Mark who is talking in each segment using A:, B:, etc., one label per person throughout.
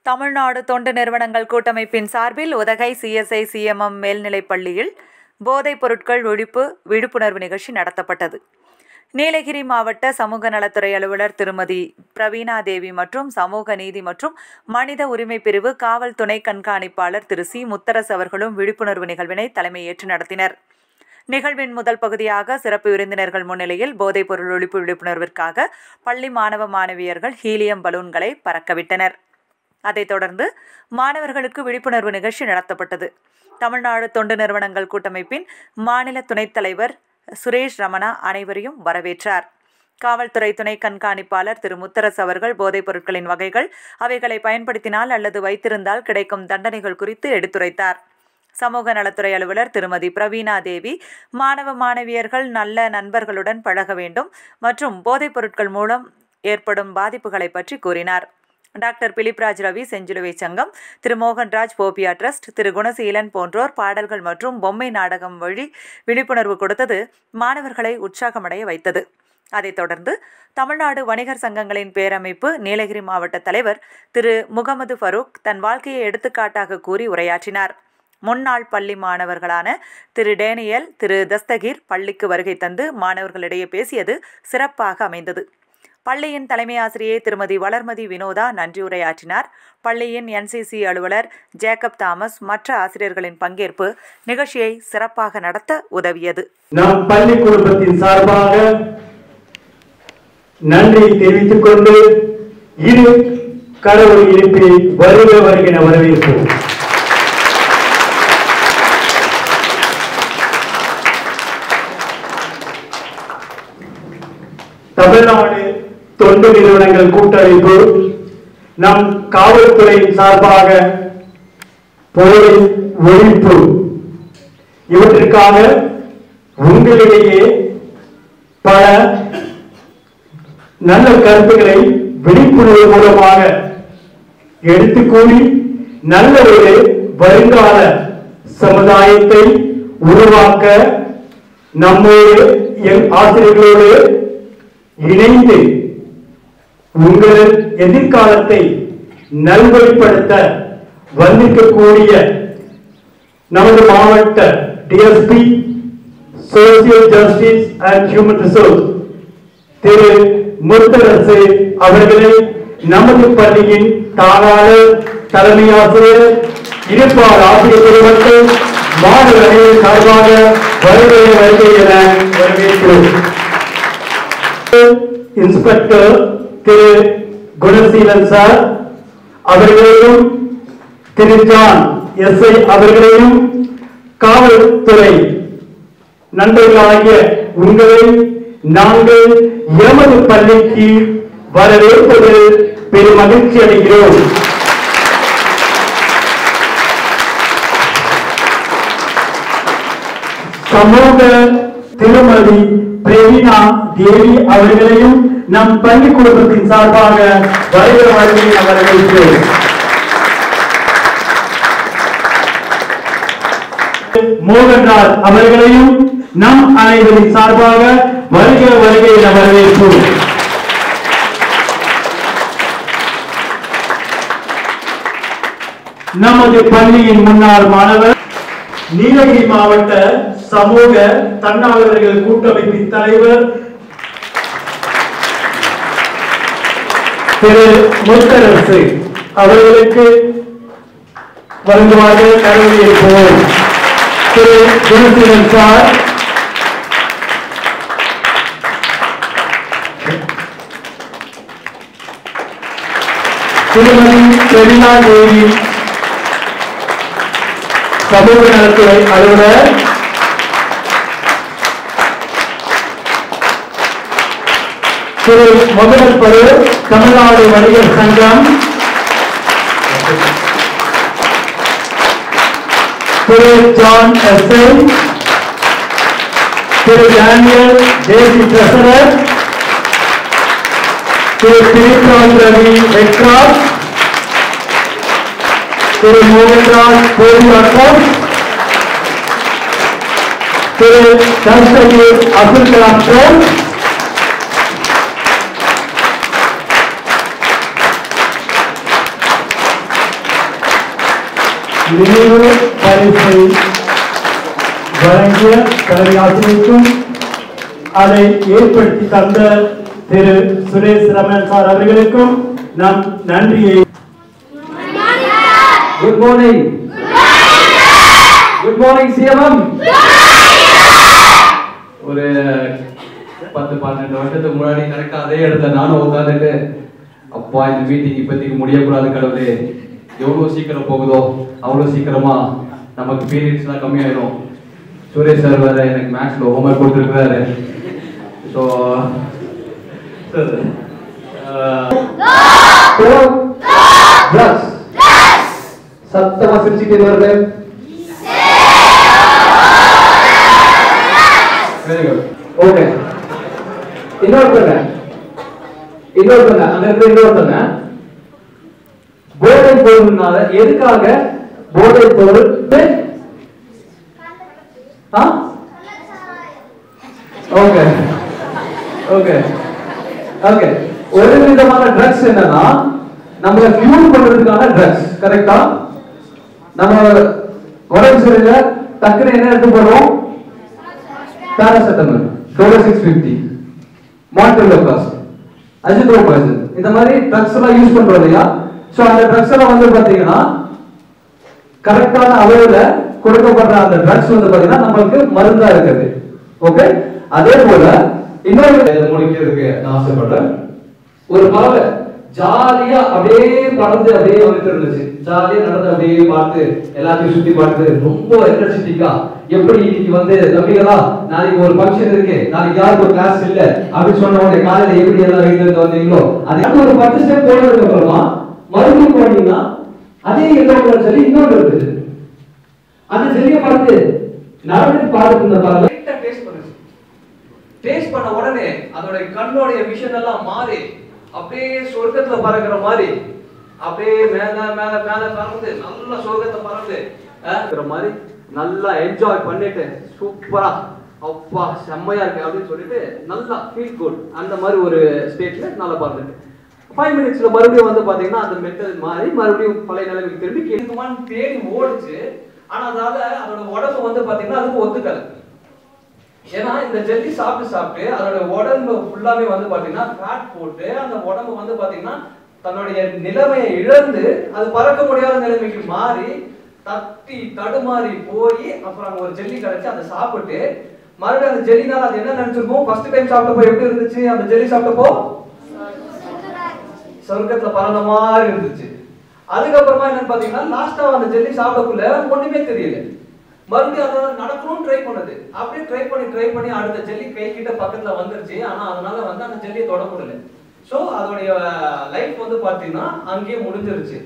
A: தமிழ்நாடு தொண்டு நிறுவனங்கள் கூட்டமைப்பின் சார்பில் உதகை சிஎஸ்ஐ சிஎம்எம் மேல்நிலைப் பள்ளியில் போதைப் பொருட்கள் ஒழிப்பு விழிப்புணர்வு நிகழ்ச்சி நடத்தப்பட்டது நீலகிரி மாவட்ட சமூக நலத்துறை அலுவலர் திருமதி பிரவீணா தேவி மற்றும் சமூக நீதி மற்றும் மனித உரிமை பிரிவு காவல் துணை கண்காணிப்பாளர் திரு சி முத்தரசு அவர்களும் விழிப்புணர்வு நிகழ்வினை தலைமையேற்று நடத்தினர் நிகழ்வின் முதல் பகுதியாக சிறப்பு விருந்தினர்கள் முன்னிலையில் போதைப்பொருள் ஒழிப்பு விழிப்புணர்விற்காக பள்ளி மாணவ மாணவியர்கள் ஹீலியம் பலூன்களை பறக்கவிட்டனர் அதைத் தொடர்ந்து மாணவர்களுக்கு விழிப்புணர்வு நிகழ்ச்சி நடத்தப்பட்டது தமிழ்நாடு தொண்டு நிறுவனங்கள் கூட்டமைப்பின் மாநில துணைத் தலைவர் சுரேஷ் ரமணா அனைவரையும் வரவேற்றார் காவல்துறை துணை கண்காணிப்பாளர் திரு முத்தரசு அவர்கள் போதைப் பொருட்களின் வகைகள் அவைகளை பயன்படுத்தினால் அல்லது வைத்திருந்தால் கிடைக்கும் தண்டனைகள் குறித்து எடுத்துரைத்தார் சமூக நலத்துறை அலுவலர் திருமதி பிரவீணா தேவி மாணவ மாணவியர்கள் நல்ல நண்பர்களுடன் பழக வேண்டும் மற்றும் போதைப் பொருட்கள் மூலம் ஏற்படும் பாதிப்புகளை பற்றி கூறினார் டாக்டர் பிலிப்ராஜ் ரவி செஞ்சிலுவை சங்கம் திரு மோகன்ராஜ் போபியா ட்ரஸ்ட் திரு குணசீலன் போன்றோர் பாடல்கள் மற்றும் பொம்மை நாடகம் வழி விழிப்புணர்வு கொடுத்தது மாணவர்களை உற்சாகமடைய வைத்தது அதைத் தொடர்ந்து தமிழ்நாடு வணிகர் சங்கங்களின் பேரமைப்பு நீலகிரி மாவட்ட தலைவர் திரு முகமது ஃபரூக் தன் வாழ்க்கையை எடுத்துக்காட்டாக கூறி உரையாற்றினார் முன்னாள் பள்ளி மாணவர்களான திரு டேனியல் திரு தஸ்தகீர் பள்ளிக்கு வருகை தந்து மாணவர்களிடையே பேசியது சிறப்பாக அமைந்தது பள்ளியின் தலைமை ஆசிரியை திருமதி வளர்மதி வினோதா நன்றியுரையாற்றினார் பள்ளியின் என்சிசி அலுவலர் ஜேக்கப் தாமஸ் மற்ற ஆசிரியர்களின் பங்கேற்பு நிகழ்ச்சியை சிறப்பாக நடத்த உதவியது
B: நம் பள்ளி குடும்பத்தின் சார்பாக நன்றி தெரிவித்துக் கொண்டு இரு கடவுள் எழுப்பி வருக வருகிற வரவேற்போம் தமிழ்நாடு தொண்டு நிறுவனங்கள் கூட்டமைப்பு நம் காவல்துறையின் சார்பாக போதை ஒழிப்பு இவற்றிற்காக உங்களிடையே பல நல்ல கருத்துக்களை விழிப்புணர்வு மூலமாக எடுத்து கூறி நல்ல ஒரு வருங்கால சமுதாயத்தை உருவாக்க நம்மோடு என் ஆசிரியர்களோடு இணைந்து உங்கள் எதிர்காலத்தை நல்வழிப்படுத்த வந்திருக்கக்கூடிய நமது மாவட்ட DSP social justice and human resource Thiru Mutharasu அவர்களை நமது பள்ளியின் தாளாளர் தலைமை ஆசிரியர் இருப்பார் ஆசிரியர் பெருமக்கள் மாணவர்களின் சார்பாக வருகை வருகை என வரவேற்கிறோம் இன்ஸ்பெக்டர் திரு குணசீலன் சார் அவர்களையும் திரு ஜான் எஸ் ஐ அவர்களையும் காவல்துறை நண்பர்களாகிய உங்களை நாங்கள் எமது பள்ளிக்கு வரவேற்பதில் பெரும் மகிழ்ச்சி அடைகிறோம் சமூக திருமதி பிரவீனா தேவி அவர்களையும் நம் பள்ளி குடும்பத்தின் சார்பாக வருகிற வருகையை வரவேற்கிறோம் மோகன்ராஜ் அவர்களையும் நம் அனைவரின் சார்பாக வருகிற வருகையை வரவேற்போம் நமது பள்ளியின் முன்னாள் மாணவர் நீலகிரி மாவட்ட சமூக தன்னார்வலர்கள் கூட்டமைப்பின் தலைவர் திரு முத்தரசு அவர்களுக்கு வழங்குவார்கள் கருவி இருப்போம் திரு குணசீலன் சார் திருமதி செலினா தேவி சமூக நலத்துறை அலுவலர் திரு முகமது பரு தமிழ்நாடு வணிகர் சங்கம் திரு ஜான் எஸ் திரு டேனியல் தேசி ட்ரெசரர் திரு திரிபிராஜ் ரவி ரெட்ராஜ் திரு மோகன்ராஜ் போலியாட்டம் திரு தர்சகீர் அப்துல் கலாம் சார் நினைவு பரிசை வழங்கிய தலைமை ஆசிரியருக்கும் அதை ஏற்படுத்தி தந்த திரு சுரேஷ் ரமன் சார் அவர்களுக்கும் நம் நன்றியை
C: good morning good morning CMM ஒரு பத்து பன்னெண்டு வருஷத்துக்கு முன்னாடி கரெக்டா அதே இடத்துல நானும் உட்காந்துட்டு அப்பா இந்த மீட்டிங் இப்போதைக்கு முடியக்கூடாது கடவுளே எவ்வளோ சீக்கிரம் போகுதோ அவ்வளோ சீக்கிரமா நமக்கு பீரியட்ஸ்லாம் கம்மியாயிடும் சூரேஷ் சார் வேற எனக்கு மேக்ஸ்ல ஹோம்ஒர்க் கொடுத்துருக்காரு ஸோ ட்ரக்ஸ் சத்தமா சிரிச்சுட்டு வருது வெரி குட் ஓகே இன்னொருத்தங்க இன்னொருத்தங்க அங்க இருக்கிற இன்னொருத்தங்க போதை பொருள்னால எதுக்காக போதை பொருள் ஓகே ஓகே ஓகே ஒரு விதமான ட்ரக்ஸ் என்னன்னா நம்மள ஃபியூல் பண்றதுக்கான ட்ரக்ஸ் கரெக்டா நம்ம உடம்பு சரியில்லை டக்குன்னு என்ன எடுத்து போறோம் பேராசெட்டமல் டோலோ சிக்ஸ் ஃபிஃப்டி மாண்டோலோகாஸ் அஜித்ரோபாய்சன் இந்த மாதிரி ட்ரக்ஸ் எல்லாம் யூஸ் பண்றோம் இல்லையா ஸோ அந்த ட்ரக்ஸ் எல்லாம் வந்து பாத்தீங்கன்னா கரெக்டான அளவுல கொடுக்கப்படுற அந்த ட்ரக்ஸ் வந்து பாத்தீங்கன்னா நம்மளுக்கு மருந்தா இருக்குது ஓகே அதே போல இன்னொரு இதை முடிக்கிறதுக்கு நான் ஆசைப்படுறேன் ஒரு பறவை ஜாலியா அப்படியே பறந்து அப்படியே வந்துட்டு இருந்துச்சு ஜாலியா நடந்து அப்படியே பார்த்து எல்லாத்தையும் சுத்தி பார்த்து ரொம்ப எனர்ஜெட்டிக்கா எப்படி இன்னைக்கு வந்து தம்பிகளா நாளைக்கு ஒரு ஃபங்க்ஷன் இருக்கு நாளைக்கு யாருக்கு ஒரு கிளாஸ் இல்ல அப்படின்னு சொன்ன உடனே காலையில எப்படி எல்லாம் வீட்டுல இருந்து வந்தீங்களோ அது அடுத்து ஒரு பத்து ஸ்டெப் போனதுக்கு அப்புறமா மறுபடியும் போனீங்கன்னா அதே எல்லோ சொல்லி இன்னொன்று இருக்குது அந்த செடியை பார்த்து நடந்து பார்த்துட்டு இருந்த பாருங்க டேஸ்ட் பண்ணுச்சு டேஸ்ட் பண்ண உடனே அதோட கண்ணோடைய விஷன் எல்லாம் மாறி அப்படியே சொர்க்கத்துல பறக்கிற மாதிரி அப்படியே மேல மேல மேல பறந்து நல்ல சொர்க்கத்தை பறந்து அஹ், இருக்கிற மாதிரி நல்லா என்ஜாய் பண்ணிட்டு சூப்பரா அப்பா செம்மையா இருக்கு அப்படின்னு சொல்லிட்டு நல்லா ஃபீல் குட் அந்த மாதிரி ஒரு ஸ்டேட்ல நல்லா பறந்துட்டு ஃபைவ் மினிட்ஸ்ல மறுபடியும் வந்து பாத்தீங்கன்னா அந்த மெட்டல் மாறி மறுபடியும் பழைய நிலைமைக்கு திரும்பி கேட்குமான்னு தேடி ஓடுச்சு ஆனா அதால அதோட உடம்பு வந்து பாத்தீங்கன்னா அதுக்கு ஒத்துக்கல ஏன்னா இந்த ஜெல்லி சாப்பிட்டு சாப்பிட்டு அதோட உடம்பு ஃபுல்லாவே வந்து பாத்தீங்கன்னா ஃபேட் போட்டு அந்த உடம்பு வந்து பாத்தீங்கன்னா தன்னுடைய நிலைமையை இழந்து அது பறக்க முடியாத நிலைமைக்கு மாறி தட்டி தடுமாறி போய் அப்புறம் அங்க ஒரு ஜெல்லி கிடைச்சு அதை சாப்பிட்டு மறுபடியும் அந்த ஜெல்லினால அது என்ன நினைச்சிருக்கும் ஃபர்ஸ்ட் டைம் சாப்பிட்டப்போ எப்படி இருந்துச்சு அந்த ஜெல்லி சாப்பிட்டப்போ சொர்க்கத்துல பறந்த மாதிரி இருந்துச்சு அதுக்கப்புறமா என்னன்னு பாத்தீங்கன்னா லாஸ்டா அந்த ஜெல்லி சாப்பிடக்குள்ள ஒண்ணுமே தெரியல மறுபடியும் அதை நடக்கணும்னு ட்ரை பண்ணுது அப்படியே ட்ரை பண்ணி ட்ரை பண்ணி அடுத்த ஜெல்லி கை கிட்ட பக்கத்துல வந்துருச்சு ஆனா அதனால வந்து அந்த ஜெல்லியை தொட முடியல சோ அதோடைய லைஃப் வந்து பாத்தீங்கன்னா அங்கேயே முடிஞ்சிருச்சு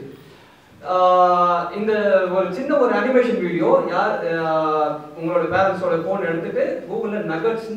C: ஆஹ் இந்த ஒரு சின்ன ஒரு அனிமேஷன் வீடியோ யார் ஆஹ் உங்களோட பேரண்ட்ஸோட போன் எடுத்துட்டு கூகுள்ல நகட்ஸ்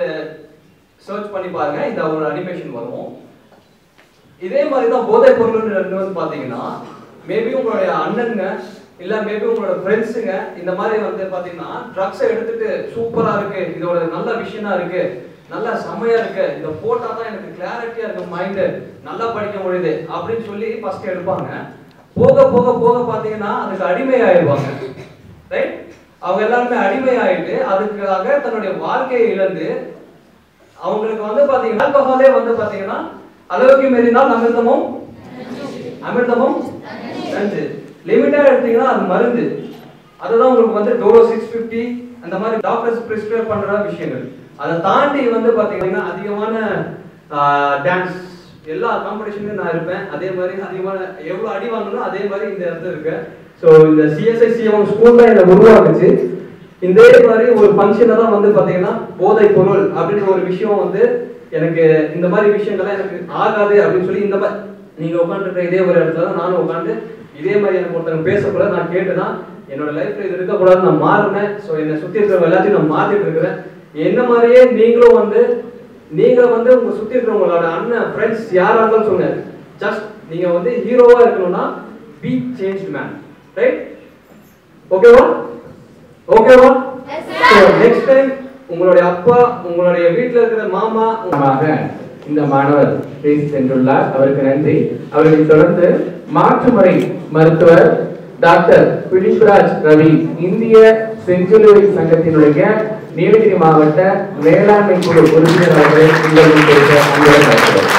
C: சர்ச் பண்ணி பாருங்க இந்த ஒரு அனிமேஷன் வரும் இதே மாதிரி தான் போதைப் பொருள்னு வந்து பாத்தீங்கன்னா மேபி உங்களுடைய அண்ணனுங்க இல்ல மேபி உங்களோட ஃப்ரெண்ட்ஸுங்க இந்த மாதிரி வந்து பாத்தீங்கன்னா ட்ரக்ஸை எடுத்துட்டு சூப்பரா இருக்கு இதோட நல்ல விஷயமா இருக்கு நல்லா செம்மையா இருக்கு இத போட்டா தான் எனக்கு கிளாரிட்டியா இருக்கு மைண்ட் நல்லா படிக்க முடியுது அப்படின்னு சொல்லி ஃபர்ஸ்ட் எடுப்பாங்க போக போக போக பாத்தீங்கன்னா அதுக்கு அடிமை ஆயிடுவாங்க ரைட் அவங்க எல்லாருமே அடிமை ஆயிட்டு அதுக்காக தன்னுடைய வாழ்க்கையை இழந்து அவங்களுக்கு வந்து பாத்தீங்கன்னா ஆல்கஹாலே வந்து பாத்தீங்கன்னா அளவுக்கு மீறினால் அமிர்தமும் அமிர்தமும் நஞ்சு லிமிட்டா எடுத்தீங்கன்னா அது மருந்து அதுதான் உங்களுக்கு வந்து டோரோ சிக்ஸ் பிப்டி அந்த மாதிரி டாக்டர்ஸ் பிரிஸ்கிரைப் பண்ற விஷயங்கள் அதை தாண்டி வந்து பாத்தீங்கன்னா அதிகமான டான்ஸ் எல்லா காம்படிஷன்லயும் நான் இருப்பேன் அதே மாதிரி அதிகமான எவ்வளவு அடி வாங்கணும் அதே மாதிரி இந்த இடத்துல இருக்கேன் ஸோ இந்த சிஎஸ்ஐ சிஎம் ஸ்கூல் தான் என்னை உருவாக்குச்சு இதே மாதிரி ஒரு ஃபங்க்ஷனை தான் வந்து பாத்தீங்கன்னா போதை பொருள் அப்படின்ற ஒரு விஷயம் வந்து எனக்கு இந்த மாதிரி விஷயங்கள்லாம் எனக்கு ஆகாது அப்படின்னு சொல்லி இந்த மாதிரி நீங்க உட்காந்துருக்க இதே ஒரு இடத்துல தான் நானும் உட்காந்து இதே மாதிரி எனக்கு ஒருத்தங்க பேசக்கூட நான் கேட்டுதான் என்னோட லைஃப்ல இது இருக்கக்கூடாது நான் மாறினேன் ஸோ என்னை சுத்தி இருக்கிற எல்லாத்தையும் நான் மாத்திட்டு இருக்கிறேன் என்ன மாதிரியே நீங்களும் வந்து நீங்க வந்து உங்க சுத்தி இருக்கிறவங்களோட அண்ணன் ஃப்ரெண்ட்ஸ் யாரா இருந்தாலும் சொல்லுங்க ஜஸ்ட் நீங்க வந்து ஹீரோவா இருக்கணும்னா பி சேஞ்ச் மேன் ரைட் ஓகேவா ஓகேவா நெக்ஸ்ட் டைம் உங்களுடைய அப்பா உங்களுடைய வீட்ல இருக்கிற மாமா
D: மூலமாக இந்த மாணவர் பேசி சென்றுள்ளார் அவருக்கு நன்றி அவர்களை தொடர்ந்து மாற்றுமுறை மருத்துவர் டாக்டர் பிலிப்ராஜ் ரவி இந்திய செஞ்சிலுவை சங்கத்தினுடைய நீலகிரி மாவட்ட மேலாண்மை குழு உறுப்பினர் அவர்களை உங்கள் முன் பேச அன்புடன் அழைக்கிறோம்.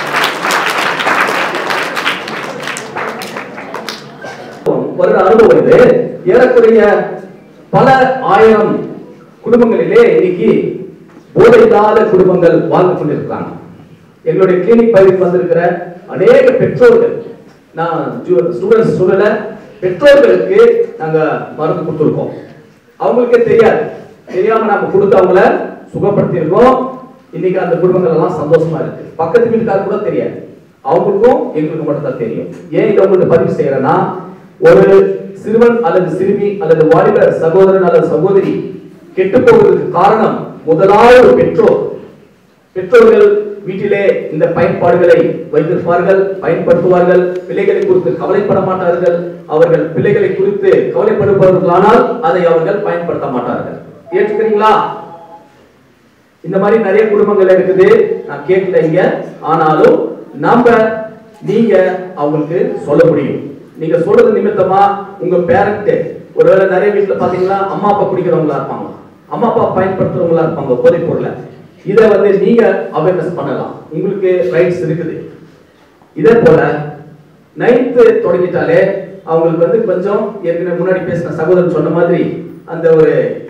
C: ஒரு அனுபவம் இது ஏறக்குறைய பல ஆயிரம் குடும்பங்களிலே இன்னைக்கு போதை இல்லாத குடும்பங்கள் வாழ்ந்து கொண்டிருக்கிறாங்க எங்களுடைய கிளினிக் பகுதிக்கு வந்திருக்கிற அநேக பெற்றோர்கள் நான் ஸ்டூடெண்ட்ஸ் சொல்லல பெற்றோர்களுக்கு நாங்க மருந்து கொடுத்துருக்கோம் அவங்களுக்கே தெரியாது தெரியாம நாம கொடுத்து அவங்கள சுகப்படுத்தி இருக்கோம் இன்னைக்கு அந்த குடும்பங்கள் எல்லாம் சந்தோஷமா இருக்கு பக்கத்து வீட்டுக்காரர் கூட தெரியாது அவங்களுக்கும் எங்களுக்கு மட்டும் தான் தெரியும் ஏன் இதை உங்களுக்கு பதிவு செய்யறேன்னா ஒரு சிறுவன் அல்லது சிறுமி அல்லது வாலிபர் சகோதரன் அல்லது சகோதரி கெட்டு போவதற்கு காரணம் முதலாவது பெற்றோர் பெற்றோர்கள் வீட்டிலே இந்த பயன்பாடுகளை வைத்திருப்பார்கள் பயன்படுத்துவார்கள் பிள்ளைகளை குறித்து கவலைப்பட மாட்டார்கள் அவர்கள் பிள்ளைகளை குறித்து கவலைப்படுபவர்களானால் அதை அவர்கள் பயன்படுத்த மாட்டார்கள் ஏற்றுக்கிறீங்களா இந்த மாதிரி நிறைய குடும்பங்கள் இருக்குது நான் கேட்கல இங்க ஆனாலும் நாம நீங்க அவங்களுக்கு சொல்ல முடியும் நீங்க சொல்றது நிமித்தமா உங்க பேரண்ட் ஒருவேளை நிறைய வீட்டுல பாத்தீங்கன்னா அம்மா அப்பா குடிக்கிறவங்களா இருப்பாங்க அம்மா அப்பா பயன்படுத்துறவங்களா இருப்பாங்க போதைப் பொருளை இதை வந்து நீங்க அவேர்னஸ் பண்ணலாம் உங்களுக்கு ரைட்ஸ் இருக்குது இதே போல நைன்த்து தொடங்கிட்டாலே அவங்களுக்கு வந்து கொஞ்சம் ஏற்கனவே முன்னாடி பேசின சகோதரன் சொன்ன மாதிரி அந்த ஒரு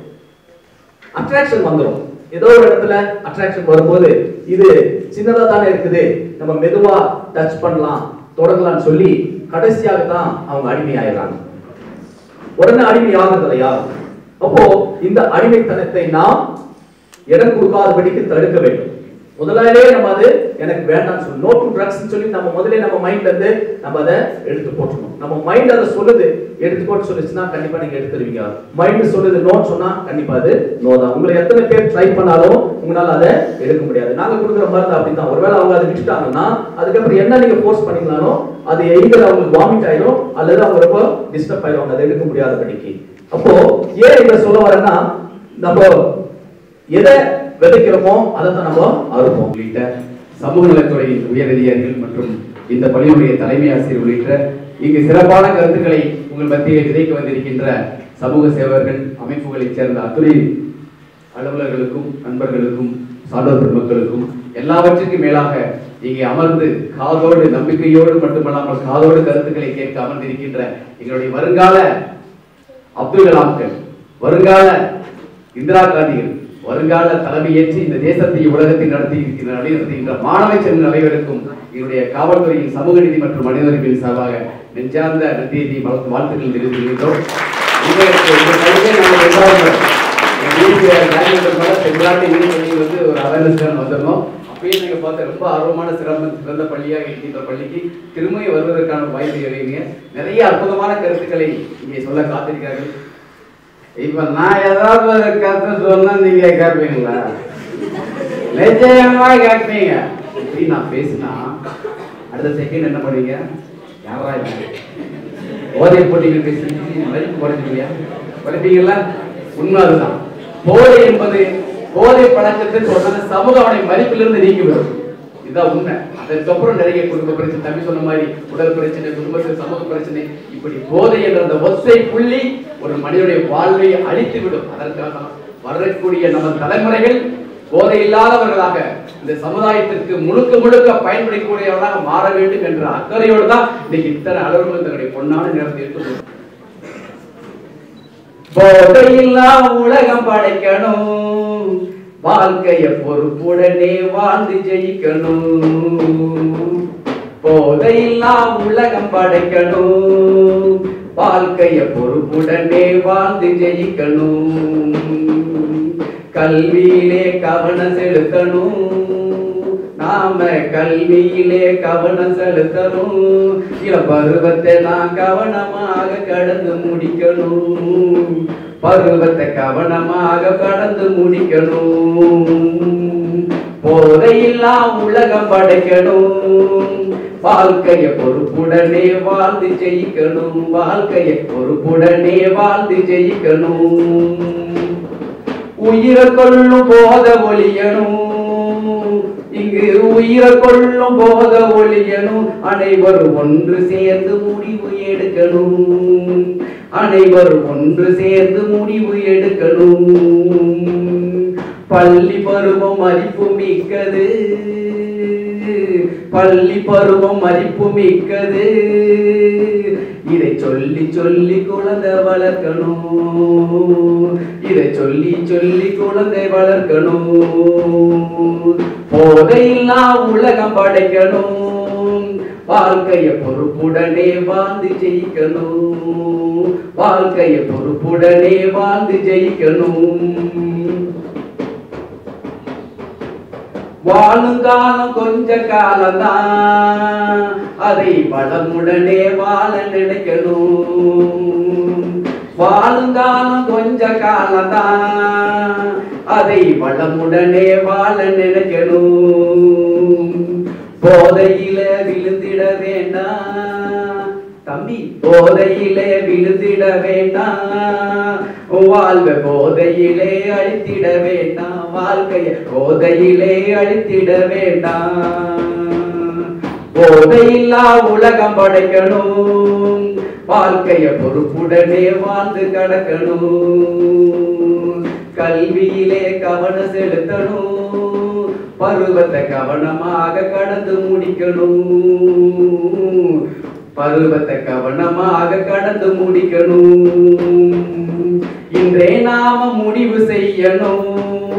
C: அட்ராக்ஷன் வந்துடும் ஏதோ ஒரு இடத்துல அட்ராக்ஷன் வரும்போது இது சின்னதா தானே இருக்குது நம்ம மெதுவா டச் பண்ணலாம் தொடங்கலாம்னு சொல்லி கடைசியாக தான் அவங்க அடிமை ஆயிடுறாங்க உடனே அடிமை ஆகுறது யார் அப்போ இந்த அடிமைத்தனத்தை நாம் இடம் கொடுக்காதபடிக்கு தடுக்க வேண்டும் முதலாளே நம்ம அது எனக்கு வேண்டாம்னு சொல்லி நோ டு ட்ரக்ஸ் சொல்லி நம்ம முதல்ல நம்ம மைண்ட்ல இருந்து நம்ம அதை எடுத்து போட்டுணும் நம்ம மைண்ட் அதை சொல்லுது எடுத்து போட்டு சொல்லுச்சுன்னா கண்டிப்பா நீங்க எடுத்துருவீங்க மைண்ட் சொல்லுது நோன்னு சொன்னா கண்டிப்பா அது நோ தான் உங்களை எத்தனை பேர் ட்ரை பண்ணாலும் உங்களால அதை எடுக்க முடியாது நாங்க கொடுக்குற மருந்து அப்படிதான் ஒருவேளை அவங்க அதை விட்டுட்டாங்கன்னா அதுக்கப்புறம் என்ன நீங்க ஃபோர்ஸ் பண்ணீங்களாலும் அது எய்தர் அவங்களுக்கு வாமிட் ஆயிரும் அல்லது அவங்க ரொம்ப டிஸ்டர்ப் ஆயிரும் அதை எடுக்க முடியாதபடிக்கு அப்போ ஏன் இதை சொல்ல வரேன்னா நம்ம எதை விதைக்கிறோமோ அதை தான் நம்ம அறுப்போம்
E: உள்ளிட்ட சமூக நலத்துறையின் உயரதிகாரிகள் மற்றும் இந்த பள்ளியுடைய தலைமை ஆசிரியர் உள்ளிட்ட இங்கு சிறப்பான கருத்துக்களை உங்கள் மத்தியில் விதைக்க வந்திருக்கின்ற சமூக சேவகர்கள் அமைப்புகளைச் சேர்ந்த அத்துறை அலுவலர்களுக்கும் நண்பர்களுக்கும் சான்றோர் பெருமக்களுக்கும் எல்லாவற்றுக்கும் மேலாக இங்கே அமர்ந்து காதோடு நம்பிக்கையோடு மட்டுமல்லாமல் காதோடு கருத்துக்களை கேட்க அமர்ந்திருக்கின்ற எங்களுடைய வருங்கால அப்துல் கலாம்கள் வருங்கால இந்திரா காந்திகள் வருங்கால தலைமையேற்று இந்த தேசத்தை உலகத்தை நடத்தி இருக்கின்ற நடத்துகின்ற மாணவ செல்வ அனைவருக்கும் என்னுடைய காவல்துறையின் சமூக நீதி மற்றும் மனித உரிமையின் சார்பாக நெஞ்சார்ந்த நன்றியை வாழ்த்து வாழ்த்துக்கள் தெரிவித்துள்ளோம் உங்களுக்கு இந்த கல்வியை நாங்கள் வென்றார்கள். எங்க வீட்டுக்கு ராஜேந்திரன் மேல செங்கலாட்டு இணைய பள்ளி வந்து ஒரு அவேர்னஸ்க்கான வந்திருந்தோம் அப்பயே நீங்க பார்த்த ரொம்ப ஆர்வமான சிறந்த சிறந்த பள்ளியாக இருக்கின்ற பள்ளிக்கு திரும்பி வருவதற்கான வாய்ப்பு அறிவிங்க நிறைய அற்புதமான கருத்துக்களை இங்கே சொல்ல காத்திருக்கிறார்கள்
F: இப்ப நான் ஏதாவது ஒரு கருத்து சொன்னா நீங்க கேட்பீங்களா நிச்சயமா கேட்பீங்க
E: இப்படி நான் பேசினா அடுத்த செகண்ட் என்ன பண்ணுவீங்க யாரா இல்லை போதை போட்டிகள் பேசி மதிப்பு குறைஞ்சிருவியா குறைப்பீங்களா உண்மை அதுதான் போதை என்பது போதை பழக்கத்தை சொன்னது சமூக மதிப்பிலிருந்து நீங்கிவிடும் இதுதான் உண்மை அதுக்கப்புறம் நிறைய குடும்ப பிரச்சனை தம்பி சொன்ன மாதிரி உடல் பிரச்சனை குடும்பத்தில் சமூக பிரச்சனை இப்படி போதை என்ற அந்த ஒற்றை புள்ளி ஒரு மனிதனுடைய வாழ்வை அழித்து விடும் அதற்காக தான் வரக்கூடிய நம்ம தலைமுறைகள் போதை இல்லாதவர்களாக இந்த சமுதாயத்திற்கு முழுக்க முழுக்க பயன்படக்கூடியவர்களாக மாற வேண்டும் என்ற அக்கறையோடு தான் இன்னைக்கு இத்தனை அளவுகள் தன்னுடைய பொன்னான நேரத்தை எடுத்து போதையில்லா உலகம் படைக்கணும் வாழ்க்கைய பொறுப்புடனே வாழ்ந்து ஜெயிக்கணும் போதையில்லா உலகம் படைக்கணும் வாழ்க்கைய பொறுப்புடனே வாழ்ந்து ஜெயிக்கணும் கல்வியிலே கவனம் செலுத்தணும் நாம கல்வியிலே கவனம் செலுத்தணும் இள பருவத்தை நான் கவனமாக கடந்து முடிக்கணும் பருவத்தை கவனமாக கடந்து முடிக்கணும் போதையில்லா உலகம் படைக்கணும் வாழ்க்கைய பொறுப்புடனே வாழ்ந்து ஜெயிக்கணும் வாழ்க்கைய பொறுப்புடனே வாழ்ந்து ஜெயிக்கணும் உயிரை கொள்ளும் போத ஒளியணும் இங்கு உயிரை கொள்ளும் போத ஒழியணும் அனைவரும் ஒன்று சேர்ந்து முடிவு எடுக்கணும் அனைவரும் ஒன்று சேர்ந்து முடிவு எடுக்கணும் பள்ளி பருவம் மதிப்பு மிக்கது பள்ளி பருவம் மதிப்பு மிக்கது இதை சொல்லி சொல்லி குழந்தை வளர்க்கணும் இதை சொல்லி சொல்லி குழந்தை வளர்க்கணும் போதையில்லா உலகம் படைக்கணும் வாழ்க்கைய பொறுப்புடனே வாழ்ந்து ஜெயிக்கணும் வாழ்க்கைய பொறுப்புடனே வாழ்ந்து ஜெயிக்கணும் வாழும் காலம் கொஞ்ச காலம்தான் அதை வளமுடனே வாழ நினைக்கணும் வாழும் காலம் கொஞ்ச காலம்தான் அதை வளமுடனே வாழ நினைக்கணும் போதையில விழுந்திட வேண்டாம் தம்பி போதையிலே விழுந்திட வேண்டாம் வாழ்வ போதையிலே அழித்திட வேண்டாம் வாழ்க்கைய போதையிலே அழித்திட வேண்டாம் போதையில்லா உலகம் படைக்கணும் வாழ்க்கைய பொறுப்புடனே வாழ்ந்து கடக்கணும் கல்வியிலே கவனம் செலுத்தணும் பருவத்தை கவனமாக கடந்து முடிக்கணும் பருவத்தை கவனமாக கடந்து முடிக்கணும் இன்றே நாம முடிவு செய்யணும்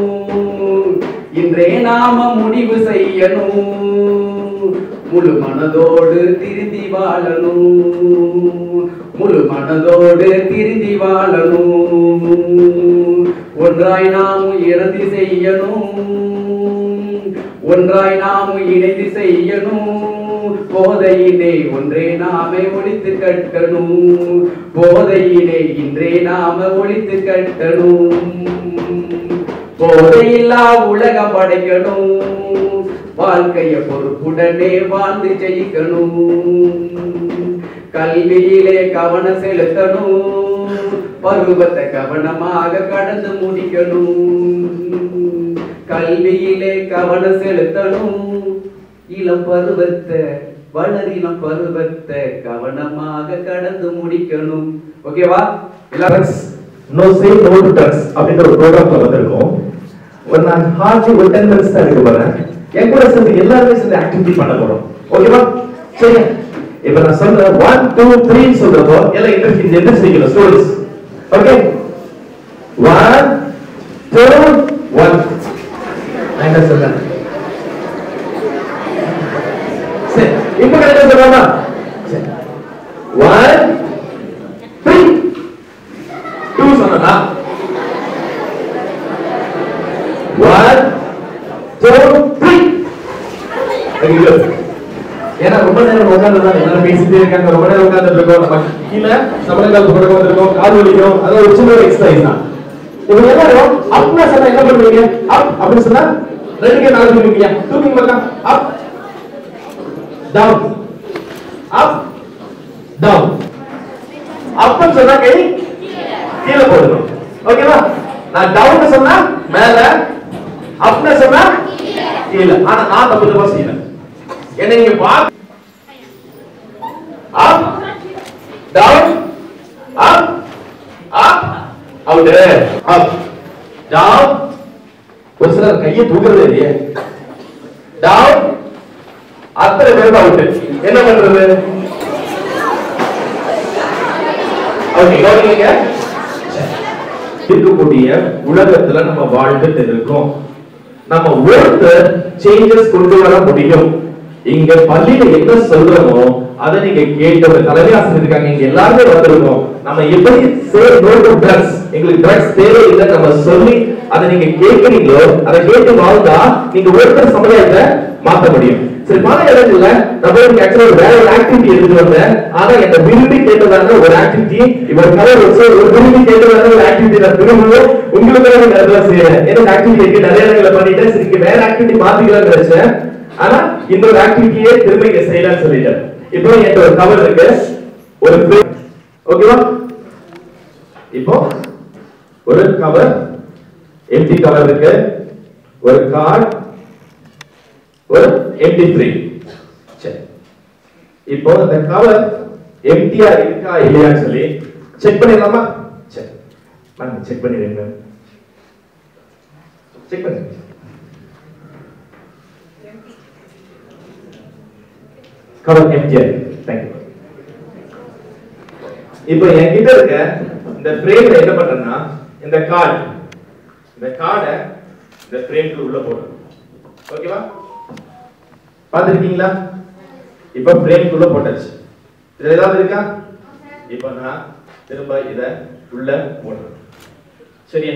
E: இன்றே நாம முடிவு செய்யணும் முழு மனதோடு திருந்தி வாழணும் முழு மனதோடு திருந்தி வாழணும் ஒன்றாய் நாம் இறந்து செய்யணும் ஒன்றாய் நாம் இணைந்து செய்யணும் போதையிலே ஒன்றே நாமே ஒழித்து கட்டணும் போதையிலே இன்றே நாம ஒழித்து கட்டணும் போதையில்லா உலகம் படைக்கணும் வாழ்க்கைய பொறுப்புடனே வாழ்ந்து ஜெயிக்கணும் கல்வியிலே கவனம் செலுத்தணும் பருவத்தை கவனமாக கடந்து முடிக்கணும் கல்வியிலே கவனம் செலுத்தணும் இளம் பருவத்தை வளரிளம் பருவத்தை கவனமாக கடந்து முடிக்கணும் ஓகேவா எல்லாரும்
G: no say no to drugs அப்படின்ற ஒரு ப்ரோக்ராம்ல வந்திருக்கோம் ஒரு நான் ஹார்ட்லி ஒரு டென் மினிட்ஸ் தான் இருக்க போறேன் என் கூட சேர்ந்து எல்லாருமே சேர்ந்து ஆக்டிவிட்டி பண்ண போறோம் ஓகேவா சரி இப்ப நான் சொல்றேன் ஒன் டூ த்ரீ சொல்றப்போ எல்லாம் எந்திரிச்சு எந்திரிச்சிக்கணும் students okay one two one நான் என்ன சொல்றேன் சரி இப்ப கரெக்டா சொல்லலாமா சரி ஒன் த்ரீ டூ சொன்னா one two three very good ஏன்னா ரொம்ப நேரம் உட்காந்துதான் எல்லாரும் பேசிட்டே இருக்காங்க ரொம்ப நேரம் உட்கார்ந்துட்டு இருக்கோம் நம்ம கீழே சமணங்கால் பக்கம் வந்திருக்கோம் கால் வலிக்கும் அது ஒரு சின்ன எக்ஸசைஸ் தான் இப்ப எல்லாரும் அப்னா சொன்னா என்ன பண்ணுவீங்க அப் அப்படின்னு சொன்னா ரெண்டு கை நாலு தூக்குவீங்க தூக்குங்க பார்க்கலாம் அப் டவுன் அப் டவுன் அப்னு சொன்னா கை கீழே போடணும் ஓகேவா நான் டவுன் சொன்னா மேல அப்னு சொன்னா கீழே ஆனா நான் தப்பு தப்பா செய்யல என்ன நீங்க பாக்க up down up up out up down ஒரு சிலர் கையை தூக்குறதே இல்லையே டவுன் அத்தனை பேருக்கு அவுட் என்ன பண்றது ஓகே கவனிங்க இருக்கக்கூடிய உலகத்துல நம்ம வாழ்ந்துட்டு இருக்கோம் நம்ம ஒருத்தர் சேஞ்சஸ் கொண்டு வர முடியும் இங்க பள்ளியில என்ன சொல்றோமோ அதை நீங்க கேட்டு ஒரு தலைமை ஆசிரியர் இருக்காங்க இங்க எல்லாருமே வந்திருக்கோம் நம்ம எப்படி சே நோ டு ட்ரக்ஸ் எங்களுக்கு ட்ரக்ஸ் தேவையில்லை நம்ம சொல்லி அதை நீங்க கேட்கறீங்களோ அதை கேட்டு வாழ்ந்தா நீங்க ஒருத்தர் சமுதாயத்தை மாத்த முடியும் சரி பல இடங்கள்ல நம்மளுக்கு ஆக்சுவலா வேற ஒரு ஆக்டிவிட்டி எடுத்துட்டு வந்தேன் ஆனா என்ன விரும்பி கேட்டதான ஒரு ஆக்டிவிட்டி இவர் கலர் வச்சு ஒரு விரும்பி கேட்டதான ஒரு ஆக்டிவிட்டி நான் திரும்பவும் உங்களுக்கு நான் நிறைய செய்யறேன் எனக்கு ஆக்டிவிட்டி நிறைய இடங்களை பண்ணிட்டேன் சரி இங்க வேற ஆக்டிவிட்டி மாத்திக்கலாம்னு நினைச்சேன் ஆனா இந்த ஒரு ஆக்டிவிட்டியே திரும்ப இங்க செய்யலாம்னு சொல்லிட்டேன் இப்போ என்கிட்ட ஒரு கவர் இருக்கு ஒரு ஓகேவா இப்போ ஒரு கவர் எம்டி கவர் இருக்கு ஒரு கார்டு ஒரு எம்டி ஃப்ரேம் சரி இப்போ இந்த கவர் எம்டியா இருக்கா இல்லையான்னு சொல்லி செக் பண்ணிடலாமா சரி வாங்க செக் பண்ணிடுங்க செக் பண்ணுங்க கவர் எம்டியா தேங்க்யூ இப்போ என்கிட்ட இருக்க இந்த ஃப்ரேம்ல என்ன பண்றேன்னா இந்த கார்டு இந்த கார்டை இந்த ஃப்ரேம்க்கு உள்ள போடுறேன் ஓகேவா பாத்துருக்கீங்களா இப்ப ஃப்ரேம்க்குள்ள போட்டாச்சு இதுல ஏதாவது இருக்கா இப்ப நான் திரும்ப இத உள்ள போடுறேன் சரியா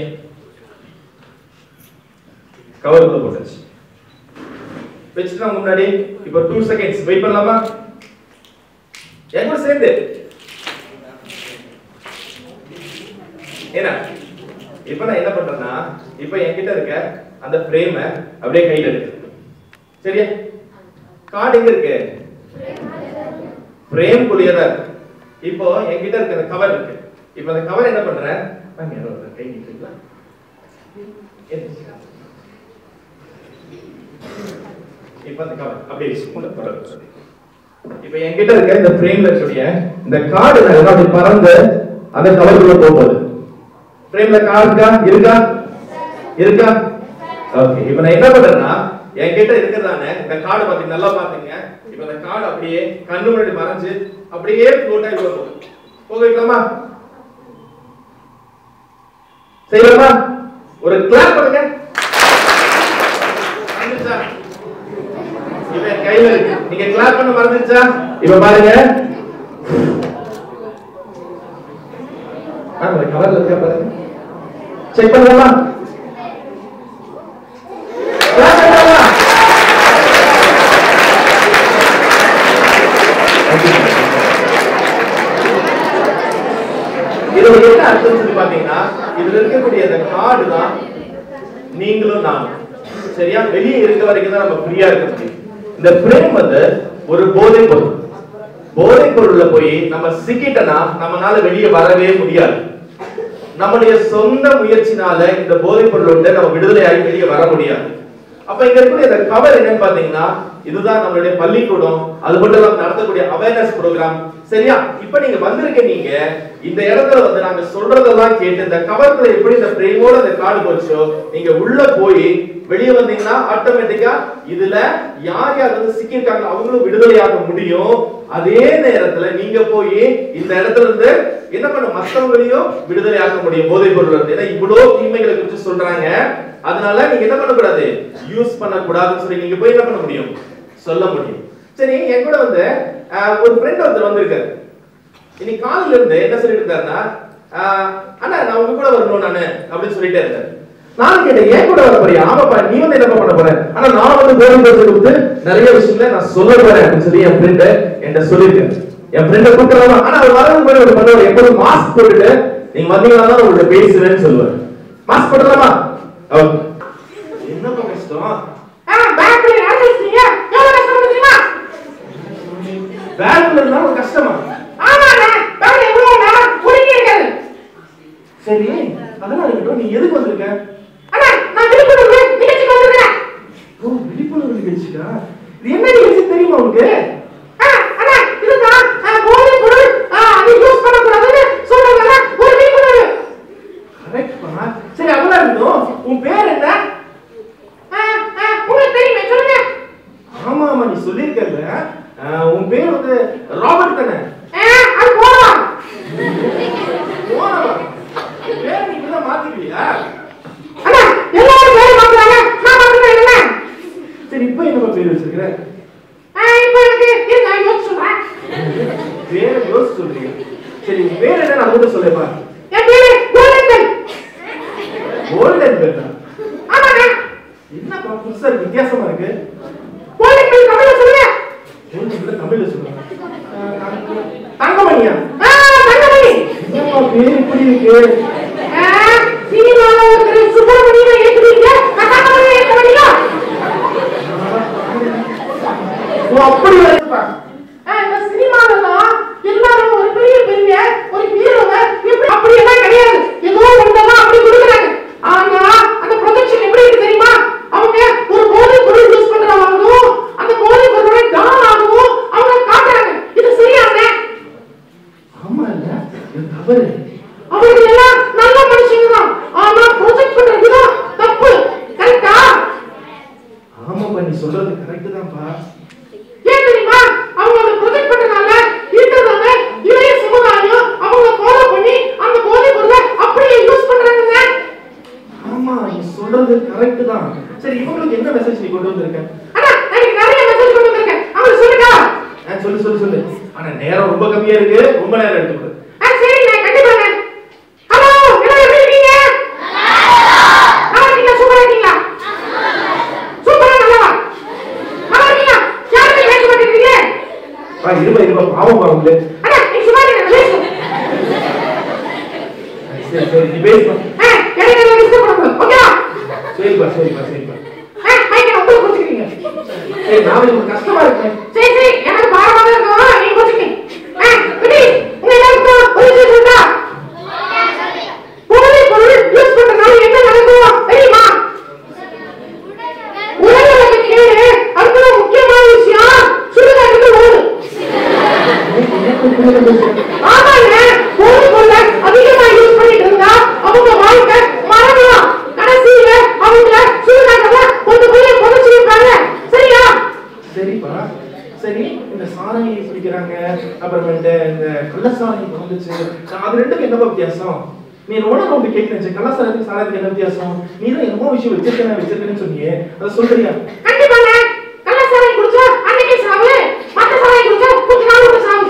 G: கவருக்குள்ள போட்டாச்சு வச்சுட்டு உங்க முன்னாடி இப்ப டூ செகண்ட்ஸ் வெயிட் பண்ணலாமா என் கூட சேர்ந்து ஏன்னா இப்ப நான் என்ன பண்றேன்னா இப்ப என்கிட்ட இருக்க அந்த ஃப்ரேம அப்படியே கையில எடுத்து சரியா கார்டு எங்க இருக்கு ஃப்ரேம் குளியதா இருக்கு இப்போ என்கிட்ட இருக்க அந்த கவர் இருக்கு இப்போ அந்த கவர் என்ன பண்றேன் வாங்க, யாரோ ஒருத்தர் கை நீட்டுங்களா இப்போ அந்த கவர் அப்படியே வச்சுக்கோங்க தொடர்ந்து இப்போ என்கிட்ட இருக்க இந்த ஃப்ரேம்ல இருக்கக்கூடிய இந்த கார்டு நான் அப்படி பறந்து அந்த கவருக்குள்ள போகுது ஃப்ரேம்ல கார்டு இருக்கா இருக்கா இருக்கா ஓகே இப்போ நான் என்ன பண்றேன்னா என்கிட்ட இருக்கிறதானே இந்த கார்டு பாத்தீங்க நல்லா பாத்துங்க இப்போ இந்த கார்டு அப்படியே கண்ணு முன்னாடி மறைஞ்சு அப்படியே ஃப்ளோட் ஆகி போகும் போக வைக்கலாமா செய்யலாமா ஒரு கிளாப் பண்ணுங்க வந்துருச்சா? இப்ப என் கையில இருக்கு நீங்க கிளாப் பண்ண மறந்துச்சா இப்ப பாருங்க ஆ, ஒரு கவர்ல இருக்கா பாருங்க செக் பண்ணலாமா Clap பண்ணலாமா? இதோட என்ன அர்த்தம் சொல்லி பாத்தீங்கன்னா இதுல இருக்கக்கூடிய அந்த கார்டு தான் நீங்களும் நானும் சரியா வெளியே இருக்க வரைக்கும் தான் நம்ம ஃப்ரீயா இருக்க முடியும் இந்த ஃப்ரேம் வந்து ஒரு போதை பொருள் போதை பொருள்ல போய் நம்ம சிக்கிட்டனா நம்மனால வெளியே வரவே முடியாது நம்முடைய சொந்த முயற்சினால இந்த போதைப் பொருள் விட்டு நம்ம விடுதலையாகி வெளியே வர முடியாது அப்ப இங்க இருக்கக்கூடிய இந்த கவர் என்னன்னு பாத்தீங்கன்னா இதுதான் நம்மளுடைய பள்ளிக்கூடம் அது மட்டும் இல்லாம நடத்தக்கூடிய அவேர்னஸ் ப்ரோக்ராம் சரியா இப்ப நீங்க வந்திருக்க நீங்க இந்த இடத்துல வந்து நாங்க சொல்றதெல்லாம் கேட்டு இந்த கவர்ல எப்படி இந்த ஃப்ரேமோட இந்த கார்டு போச்சோ நீங்க உள்ள போய் வெளியே வந்தீங்கன்னா ஆட்டோமேட்டிக்கா இதுல யார் யார் வந்து சிக்கியிருக்காங்க அவங்களும் விடுதலையாக முடியும் அதே நேரத்துல நீங்க போய் இந்த இடத்துல இருந்து என்ன பண்ண மத்தவங்களையும் விடுதலையாக்க முடியும் போதைப் பொருள் இருந்து ஏன்னா இவ்வளவு தீமைகளை குறித்து சொல்றாங்க அதனால நீங்க என்ன பண்ணக்கூடாது யூஸ் பண்ணக்கூடாதுன்னு சொல்லி நீங்க போய் என்ன பண்ண முடியும் சொல்ல முடியும் சரி என் கூட வந்து ஆஹ், ஒரு ஃப்ரெண்ட் ஒருத்தர் வந்திருக்காரு இன்னைக்கு காலையில இருந்து என்ன சொல்லிட்டு இருந்தாருன்னா ஆஹ், அண்ணா நான் உங்க கூட வரணும் நானு அப்படின்னு சொல்லிட்டே இருந்தாரு நானும் கேட்டேன் ஏன் கூட வர போறியா ஆமாப்பா நீ வந்து என்ன பண்ண போற ஆனா நான் வந்து போதை பொருள் கொடுத்து நிறைய விஷயங்களை நான் சொல்ல போறேன் அப்படின்னு சொல்லி என் ஃப்ரெண்ட் என்கிட்ட சொல்லியிருக்கேன் என் ஃப்ரெண்டை கூப்பிடலாமா ஆனா அவர் வரவும் போய் ஒரு பண்ணுவார் எப்போதும் மாஸ்க் போட்டுட்டு நீங்க வந்தீங்கன்னா தான் உங்கள்ட்ட பேசுவேன்னு சொல்லுவார் மாஸ்க் போடலாமா ஓகே என்னப்பா கஷ்டம் பேங்க்ல இருந்தா ஒரு கஷ்டமா சரி அதெல்லாம் இருக்கட்டும் நீ எதுக்கு வந்திருக்க ஓ விழிப்புணர்வு நிகழ்ச்சிக்கா இது என்ன நிகழ்ச்சி தெரியுமா உனக்கு கரெக்ட்பா சரி அதெல்லாம் இருக்கட்டும் உன் பேர் என்ன ஆமா ஆமா நீ சொல்லியிருக்கல ஆஹ், உன் பேர் வந்து ராபர்ட் தானே போனவா பேர் நீ இப்பதான் மாத்திக்கலையா சரி இப்போ என்னப்பா பேர் வச்சிருக்கிற பேரை யோசிச்சு சொல்றீங்க சரி உன் பேர் என்ன நான் மட்டும் சொல்லேப்பா கோல்டன் பேர் தான் என்னப்பா புதுசா இருக்கு வித்தியாசமா இருக்கு கோல்டன் பேர் தமிழ்ல சொல்லுங்க தங்கமணியா என்னப்பா பேர் இப்படி இருக்கு ஓ அப்படி வருதுப்பா
H: எல்லாரும் ஒரு பெரிய பெரிய ஒரு ஹீரோவை எப்படி அப்படி எல்லாம் கிடையாது ஏதோ ஒன்றெல்லாம் அப்படி கொடுக்குறாங்க ஆனா அந்த ப்ரொடக்ஷன் எப்படி இருக்கு தெரியுமா அவங்க ஒரு போதை பொருள் யூஸ் பண்றவங்களும்
G: இது தவறு
H: அவங்க எல்லாம் நல்ல மனுஷங்க தான் ஆனா ப்ரொஜெக்ட் பண்ற விதம் தப்பு கரெக்டா
G: ஆமாப்பா நீ சொல்றது கரெக்ட் தான்ப்பா
H: ஏன் தெரியுமா அவங்க அந்த ப்ரொஜெக்ட் பண்றதுனால இருக்கிறவங்க இளைய சமுதாயம் அவங்க ஃபாலோ பண்ணி அந்த போதைப் பொருளை அப்படியே யூஸ் பண்றாங்க
G: ஆமா நீ சொல்றது கரெக்ட் தான் சரி இவங்களுக்கு என்ன மெசேஜ் நீ கொண்டு வந்திருக்க
H: அண்ணா நான் நிறைய மெசேஜ் கொண்டு வந்திருக்கேன் அவங்க சொல்லுடா
G: ஆ, சொல்லு சொல்லு சொல்லு ஆனா நேரம் ரொம்ப கம்மியா இருக்கு ரொம்ப நேரம் எடுத்துக்கொடு
H: ஆ சரி நான் கண்டிப்பாங்க ஹலோ எல்லாரும் எப்படி இருக்கீங்க நல்லா இருக்கீங்களா சூப்பரா இருக்கீங்களா சூப்பரா நல்லவா நல்லா இருக்கீங்களா யாருமே பேச மாட்டேங்கிறீங்க
G: பா இருபா இருபா பாவம் பாவம்
H: அண்ணா நீ சும்மா இருங்க நான் பேசுறேன்
G: சரி சரி நீ பேசுப்பா
H: ஆ இடையில டிஸ்டர்ப் பண்ணக்கூடாது ஓகேவா
G: சரிப்பா சரிப்பா சரிப்பா
H: ஆ மைக்கை அப்படியே கொடுத்துக்கிறீங்க
G: சரி நான் உங்களுக்கு கஷ்டமா இருக்கேன்
H: சரி சரி எனக்கு பாரமாக இருக்கும் நீங்க கொடுத்துக்கீங்க ஆ குட்டி உங்க எல்லாருக்கும் ஒரு விஷயம் சொல்றா போதைப் பொருள் யூஸ் பண்றதுனால என்ன நடக்கும் தெரியுமா உடல்நலக்கு கேடு அடுத்தது முக்கியமான விஷயம் சுடுகாட்டுக்கு ஓடு ஆமாங்க போதைப் பொருளை அதிகமா யூஸ் பண்ணிட்டு இருந்தா அவங்க வாழ்க்கை மறக்கலாம் கடைசியில அவங்க சுடுகாட்டுல கொண்டு போய் புதைச்சு வைப்பாங்க சரியா
G: சரிப்பா சரி இந்த சாராயை பிடிக்கிறாங்க அப்புறமேட்டு இந்த கள்ளசாராயம் வந்துச்சு அது ரெண்டுக்கும் என்னப்பா வித்தியாசம் நீ ரொம்ப ரொம்ப கேட்கிறேன் கள்ளசாரத்துக்கு சாராயத்துக்கு என்ன வித்தியாசம் நீ தான் என்னமோ விஷயம் வச்சிருக்கேன் வச்சிருக்கேன்னு சொன்னியே அதை சொல்றியா
H: கண்டிப்பாங்க கள்ளசாராயம் குடிச்சா அன்னைக்கு சாவு மத்த சாராயம் குடிச்சா கொஞ்ச நாள் விட்டு சாவு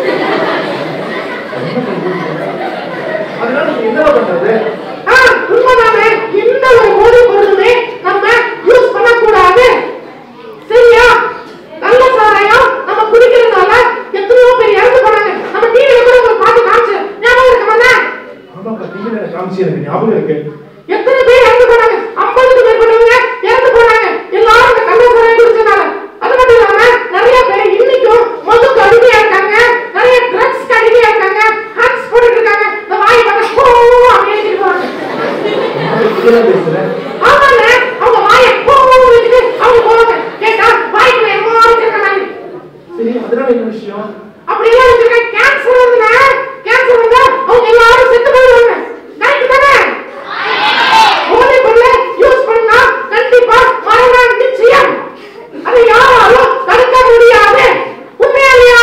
G: அதனால நீ என்னவா பண்றது
H: ஆ, உண்மைதானே எந்த ஒரு போதைப் பொருளுமே நம்ம யூஸ் பண்ணக்கூடாது சரியா நல்ல சாராயம் நம்ம குடிக்கிறதுனால எத்தனையோ பேர் இறந்து போனாங்க நம்ம டிவியில கூட ஒரு பாட்டு காமிச்சு ஞாபகம் இருக்குமாண்ணா
G: ஆமாப்பா டிவில எனக்கு காமிச்சு எனக்கு ஞாபகம் இருக்கு
H: எத்தனை பேர் இறந்து போனாங்க ஐம்பதுக்கு மேற்பட்டவங்க இறந்து போனாங்க எல்லாரும் இந்த கள்ள சாராயம் குடிச்சனால அது மட்டும் இல்லாம நிறைய பேர் இன்னைக்கும் மதுக்கு அடிமையா இருக்காங்க நிறைய ட்ரக்ஸ்க்கு அடிமையா இருக்காங்க ஹேண்ட்ஸ் போட்டுட்டு இருக்காங்க இந்த வாய் பார்த்தா ஹோ அப்படின்னு எழுதிட்டு போறாங்க
G: இப்படியெல்லாம் பேசுறேன்
H: ஆமாங்க அவங்க வாயை ஹோ வச்சுட்டு அவங்க போவாங்க கேட்டா வாய்க்குள்ள எம்மோ வச்சிருக்காங்க
G: சரி அதனால என்ன விஷயம்
H: அப்படியெல்லாம் வச்சிருக்காங்க கேன்சர் வருதுன்னா கேன்சர் வந்தா அவங்க எல்லாரும் செத்து போயிடுவாங்க கரெக்ட் தானே போதைப் பொருளை யூஸ் பண்ணா கண்டிப்பா மரணம் நிச்சயம் அதை யாராலும் தடுக்க முடியாது உண்மையா இல்லையா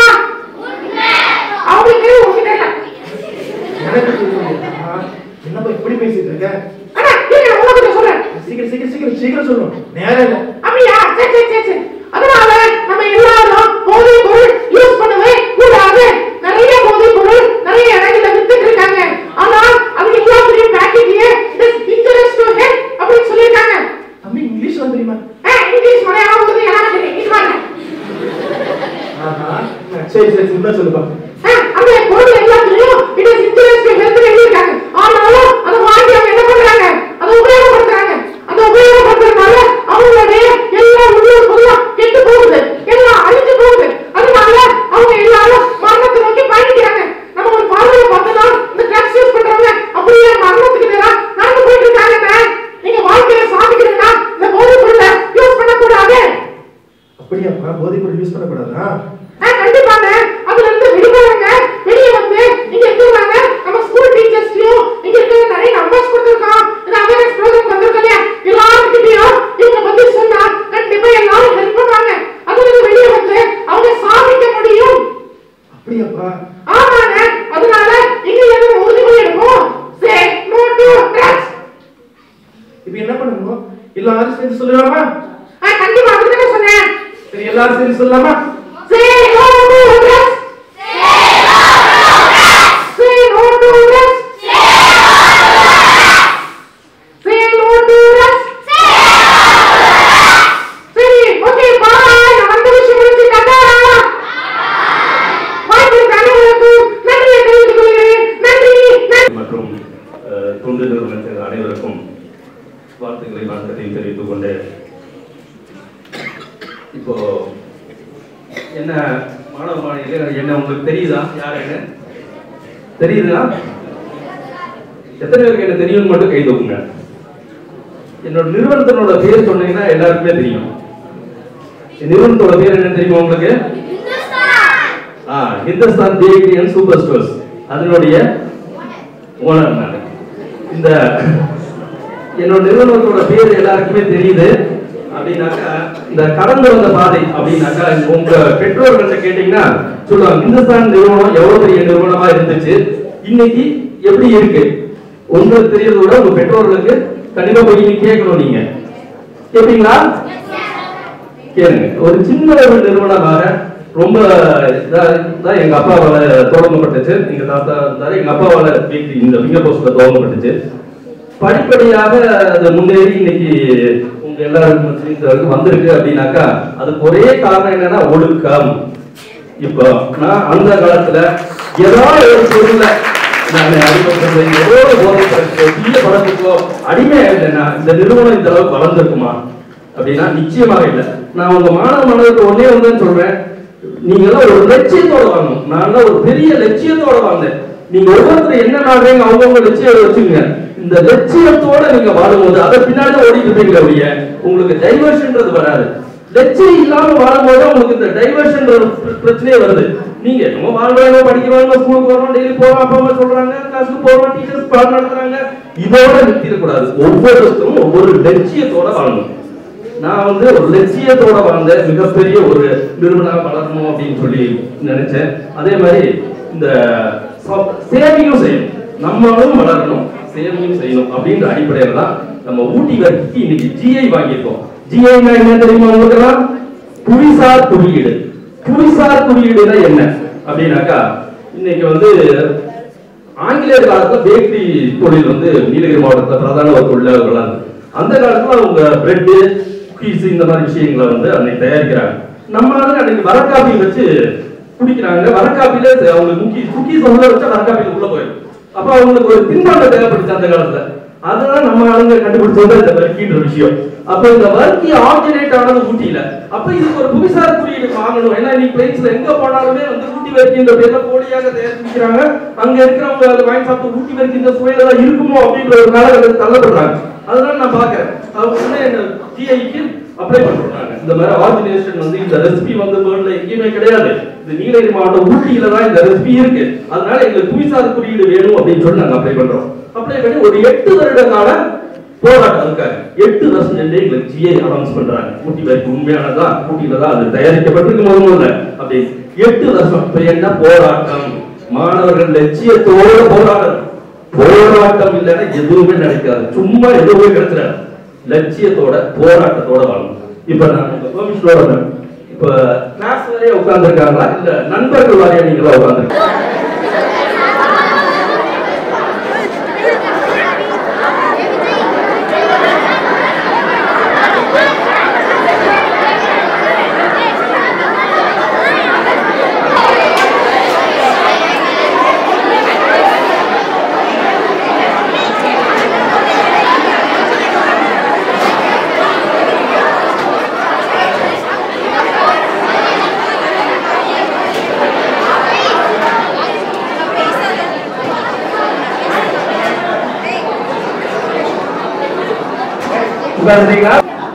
H: அவங்களுக்கு உங்ககிட்ட இல்ல
G: எனக்கு தெரியும் என்னப்பா இப்படி பேசிட்டு இருக்க
H: அண்ணா இருங்க உங்ககிட்ட சொல்றேன்
G: சீக்கிரம் சீக்கிரம் சீக்கிரம் சீக்கிரம் சொல்லணும் நேரம் இல்லை
H: அப்படியா சரி சரி சரி சரி அதனால நம்ம எல்லாரும் போதைப் பொருள் யூஸ் பண்ணவே கூடாது நிறைய போதைப் பொருள் நிறைய இடங்கள்ல வித்துட்டு இருக்காங்க ஆனா அது எவ்வளவு பெரிய பேக்கேஜ் இன்சூரன்ஸ் டு ஹெல்த் அப்படின்னு சொல்லியிருக்காங்க
G: தம்பி இங்கிலீஷ்ல தெரியுமா
H: ஆ, இங்கிலீஷ் மலையாளம் உருது எல்லாமே தெரியும் இது பாருங்க
G: ஆஹா சரி சரி சின்ன சொல்லுப்பா
H: ஆ, அந்த பொருள் எல்லாத்துலயும் it is insurance to health எழுதியிருக்காங்க ஆனாலும் அதை வாங்கி அவங்க என்ன பண்றாங்க அதை உபயோகப்படுத்துறாங்க அதை உபயோகப்படுத்துறதுனால அவங்களுடைய எல்லா உள்ளூர் பொருளும் கெட்டு போகுது எல்லாம் அழிஞ்சு போகுது அதனால அவங்க எல்லாரும் மரணத்தை நோக்கி பயணிக்கிறாங்க நம்ம ஒரு பார்வையை பார்த்தோம்னா இந்த ட்ரக்ஸ் யூஸ் பண்றவங்க அப்படியே மரணத்துக்கு நேரா நடந்து போயிட்டு இருக்காங்க நீங்க வாழ்க்கையில சாதிக்கணும்னா இந்த போதைப் பொருளை யூஸ் பண்ணக்கூடாது
G: அப்படியாப்பா போதைப் பொருள் யூஸ் பண்ணக்கூடாதா
H: ஆ, கண்டிப்பாங்க அதுல இருந்து விடுபடுங்க வெளிய வந்து இங்க இருக்கிறாங்க நம்ம ஸ்கூல் டீச்சர்ஸ்லயும் இங்க இருக்கிற நிறைய நம்பர்ஸ் கொடுத்துருக்கோம் இந்த அவேர்னஸ் ப்ரோக்ராம் வந்திருக்கோம் இல்லையா எல்லாருக்கிட்டையும் இவங்க பத்தி சொன்னா கண்டிப்பா எல்லாரும் ஹெல்ப் பண்ணுவாங்க அதுல இருந்து வெளிய வந்து அவங்க சாதிக்க முடியும்
G: அப்படியாப்பா
H: ஆமாங்க அதனால இங்க எதுவும் உறுதிமொழி எடுப்போம் சே நோ டு ட்ரக்ஸ்
G: இப்போ என்ன பண்ணணும் எல்லாரும் சேர்ந்து சொல்லலாமா
H: கண்டிப்பா அதுதானே சொன்னேன்
G: சரி எல்லாரும் சேர்ந்து சொல்லலாமா
H: say no to drugs say no to drugs say no to drugs சரி ஓகே பாய் நான் வந்த விஷயம் முடிஞ்சு கட்டா வாய்ப்பு அனைவருக்கும் நன்றியை தெரிவித்துக் கொள்கிறேன் நன்றி நன்றி
I: மற்றும் அஹ், தொண்டு நிறுவனத்தின் அனைவருக்கும் வாழ்த்துக்களை வணக்கத்தையும் தெரிவித்துக் கொண்டு இப்போ என்ன மாணவ மாணவிகள் என்ன உங்களுக்கு தெரியுதா யாருன்னு தெரியுதா எத்தனை பேருக்கு என்ன தெரியும்னு மட்டும் கை தூக்குங்க என்னோட நிறுவனத்தினோட பேர் சொன்னீங்கன்னா எல்லாருக்குமே தெரியும் என் நிறுவனத்தோட பேர் என்ன தெரியுமா உங்களுக்கு ஆ Hindustan bakery and super stores அதனுடைய ஓனர் நான் இந்த என்னோட நிறுவனத்தோட பேர் எல்லாருக்குமே தெரியுது அப்படின்னாக்கா இந்த கடந்து வந்த பாதை அப்படின்னாக்கா உங்க பெற்றோர்கள்ட்ட கேட்டீங்கன்னா சொல்லுவாங்க இந்துஸ்தான் நிறுவனம் எவ்வளவு பெரிய நிறுவனமா இருந்துச்சு இன்னைக்கு எப்படி இருக்கு உங்களுக்கு தெரியறத விட உங்க பெற்றோர்களுக்கு கண்டிப்பா போய் நீங்க கேட்கணும் நீங்க கேட்பீங்களா கேளுங்க ஒரு சின்ன ஒரு நிறுவனமாக ரொம்ப இதா இதா எங்க அப்பாவால தொடங்கப்பட்டுச்சு எங்க தாத்தா இருந்தாரு எங்க அப்பாவால பேக்கரி இந்த ஃபிங்கர் போஸ்ட்ல துவங்கப்பட்டுச்சு படிப்படியாக அது முன்னேறி இன்னைக்கு உங்க எல்லாருக்கும் மத்தியிலும் இந்த அளவுக்கு வந்திருக்கு அப்படின்னாக்கா அதுக்கு ஒரே காரணம் என்னன்னா ஒழுக்கம் இப்போ நான் அந்த காலத்துல ஏதாவது ஒரு பொருள்ல நான் அடிமைப்படுறது ஏதோ ஒரு போதை பழக்கோ தீய பழக்கத்துக்கோ அடிமையா இல்லைன்னா இந்த நிறுவனம் இந்த அளவுக்கு வளர்ந்துருக்குமா அப்படின்னா நிச்சயமாக இல்லை நான் உங்க மாணவ மாணவருக்கு ஒன்னே ஒன்றுன்னு சொல்றேன் நீங்க எல்லாம் ஒரு லட்சியத்தோட வாங்கணும் நான் எல்லாம் ஒரு பெரிய லட்சியத்தோட வாங்கினேன் நீங்க ஒவ்வொருத்தரும் என்ன நாடுறீங்க அவங்கவுங்க லட்சியம் வச்சுங்க இந்த லட்சியத்தோட நீங்க வாழும்போது அதை பின்னாடி ஓடிட்டு இருப்பீங்களே ஒழிய உங்களுக்கு டைவர்ஷன்ன்றது வராது லட்சியம் இல்லாம வாழும்போது உங்களுக்கு இந்த டைவர்ஷன் பிரச்சனையே வருது நீங்க நம்ம வாழ்றாங்க படிக்கிறாங்க ஸ்கூலுக்கு வரோம் டெய்லி போறோம் அப்பா அம்மா சொல்றாங்க கிளாஸுக்கு போறோம் டீச்சர்ஸ் பாடம் நடத்துறாங்க இதோட நிறுத்திடக்கூடாது ஒவ்வொருத்தரும் ஒவ்வொரு லட்சியத்தோட வாழணும் நான் வந்து ஒரு லட்சியத்தோட வாழ்ந்த மிகப்பெரிய ஒரு நிறுவனம் வளரணும் அப்படின்னு சொல்லி நினைச்சேன் அதே மாதிரி இந்த ச- சேவையும் செய்யணும் நம்மளும் வளரணும் சேவையும் செய்யணும் அப்படின்ற அடிப்படையில தான் நம்ம ஊட்டி வரைக்கும் இன்னைக்கு ஜிஐ வாங்கியிருக்கோம் ஜிஐனா என்ன தெரியுமா உங்களுக்கெல்லாம் புவிசார் குறியீடு புவிசார் குறியீடுனா என்ன அப்படின்னாக்கா இன்னைக்கு வந்து ஆங்கிலேயர் காலத்துல பேக்கரி தொழில் வந்து நீலகிரி மாவட்டத்துல பிரதான ஒரு தொழிலாக வளர்ந்து அந்த காலத்துல அவங்க பிரெட் குக்கீஸ் இந்த மாதிரி விஷயங்களை வந்து அன்னைக்கு தயாரிக்கிறாங்க நம்ம ஆளுங்க அன்னைக்கு வரக்காப்பி வச்சு குடிக்கிறாங்க வரக்காப்பில அவங்க குக்கீஸ் குக்கீஸ் உள்ள வச்சா வரக்காப்பில உள்ள போயிடும் அப்ப அவங்களுக்கு ஒரு தின்பண்டம் தேவைப்பட்டுச்சு அந்த காலத்துல அதெல்லாம் நம்ம ஆளுங்க கண்டுபிடிச்சது இந்த வர்க்கின்ற விஷயம் அப்ப இந்த வர்க்கி ஆர்ஜினேட் ஆனது ஊட்டியில அப்ப இதுக்கு ஒரு புவிசார் குறியீடு வாங்கணும் ஏன்னா இன்னைக்கு பிளேஸ்ல எங்க போனாலுமே வந்து ஊட்டி வர்க்கின்ற பேர்ல போலியாக தயாரிக்கிறாங்க அங்க இருக்கிறவங்க அதை வாங்கி சாப்பிட்டு ஊட்டி வர்க்கி இந்த சுவையில தான் இருக்குமோ அப்படின்ற ஒரு காலகட்டத்தில் தள்ளப்படுறாங்க அதனால நான் பாக்குறேன் அவங்க உடனே என்ன ஜிஐக்கு அப்ளை பண்றாங்க இந்த மாதிரி ஆர்ஜினேஷன் வந்து இந்த ரெசிபி வந்து வேர்ல்ட்ல எங்கேயுமே கிடையாது இது நீலகிரி மாவட்டம் ஊட்டியில தான் இந்த ரெசிபி இருக்கு அதனால எங்களுக்கு புவிசார் குறியீடு வேணும் அப்படின்னு சொல்லி நாங்க அப்ளை பண்றோம் அப்ளை பண்ணி ஒரு எட்டு வருட கால போராட்டம் இருக்காங்க எட்டு வருஷம் சென்று எங்களுக்கு ஜிஐ அனௌன்ஸ் பண்றாங்க ஊட்டி வரைக்கும் உண்மையானதான் ஊட்டியில தான் அது தயாரிக்கப்பட்டிருக்கு முதல் முதல்ல அப்படி எட்டு வருஷம் இப்ப என்ன போராட்டம் மாணவர்கள் லட்சியத்தோட போராடணும் போராட்டம் இல்லைன்னா எதுவுமே நடக்காது சும்மா எதுவுமே கிடைச்சிடாது லட்சியத்தோட போராட்டத்தோட வாழணும் இப்ப நான் உங்க பெர்மிஷனோட இப்ப கிளாஸ் வரைய உட்கார்ந்துருக்காங்களா இல்ல நண்பர்கள் வரைய நீங்களா உட்கார்ந்துருக்கீங்க உட்கார்ந்துட்டீங்களா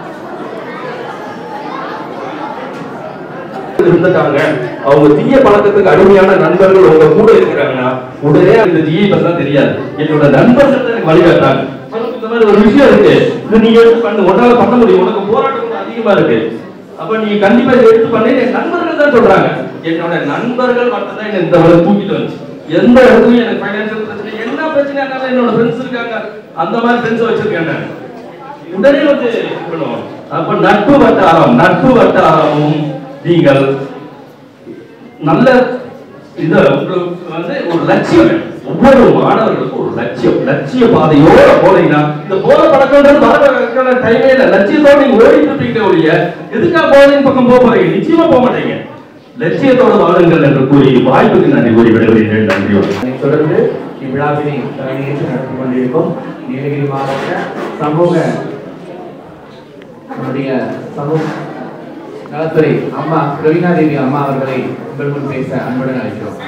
I: இருந்துட்டாங்க அவங்க தீய பழக்கத்துக்கு அடிமையான நண்பர்கள் உங்க கூட இருக்கிறாங்கன்னா உடனே அந்த ஜிஐ பத்தி தெரியாது என்னோட நண்பர்கள் தான் எனக்கு வழிகாட்டாங்க உனக்கு இந்த மாதிரி ஒரு விஷயம் இருக்கு இது நீ எடுத்து பண்ணு உன்னால பண்ண முடியும் உனக்கு போராட்டம் கொஞ்சம் அதிகமா இருக்கு அப்ப நீ கண்டிப்பா இதை எடுத்து பண்ணு என் நண்பர்கள் தான் சொல்றாங்க என்னோட நண்பர்கள் மட்டும் தான் என்ன இந்த வரை தூக்கிட்டு வந்துச்சு எந்த இடத்துலயும் எனக்கு ஃபைனான்சியல் பிரச்சனை என்ன பிரச்சனை இருந்தாலும் என்னோட ஃப்ரெண்ட்ஸ் இருக்காங்க அந்த மாதிரி ஃப்ரெண்ட்ஸ் வச்சிருக்கேன் நான் உடனே வந்து இருக்கணும் அப்ப நட்பு வட்டாரம் நட்பு வட்டாரமும் நீங்கள் நல்ல இது உங்களுக்கு வந்து ஒரு லட்சியம் வேணும். ஒவ்வொரு மாணவர்களுக்கும் ஒரு லட்சியம் லட்சிய பாதையோட போனீங்கன்னா இந்த போற பழக்கம்ன்றது வர டைமே இல்ல லட்சியத்தோட நீங்க ஓடிட்டு இருப்பீங்க ஒழிய எதுக்காக போறீங்க பக்கம் போக போறீங்க நிச்சயமா போக மாட்டீங்க லட்சியத்தோட வாழுங்கள் என்று கூறி வாய்ப்புக்கு நன்றி கூறி விடைபெறுகிறேன் நன்றி வணக்கம்.
D: அதைத் தொடர்ந்து இவ்விழாவினை தலைமையேற்று நடத்தி கொண்டிருக்கும் நீலகிரி மாவட்ட சமூக நம்முடைய சமூக நலத்துறை அம்மா பிரவீனா தேவி அம்மா அவர்களை உங்கள் முன் பேச அன்புடன் அழைக்கிறோம்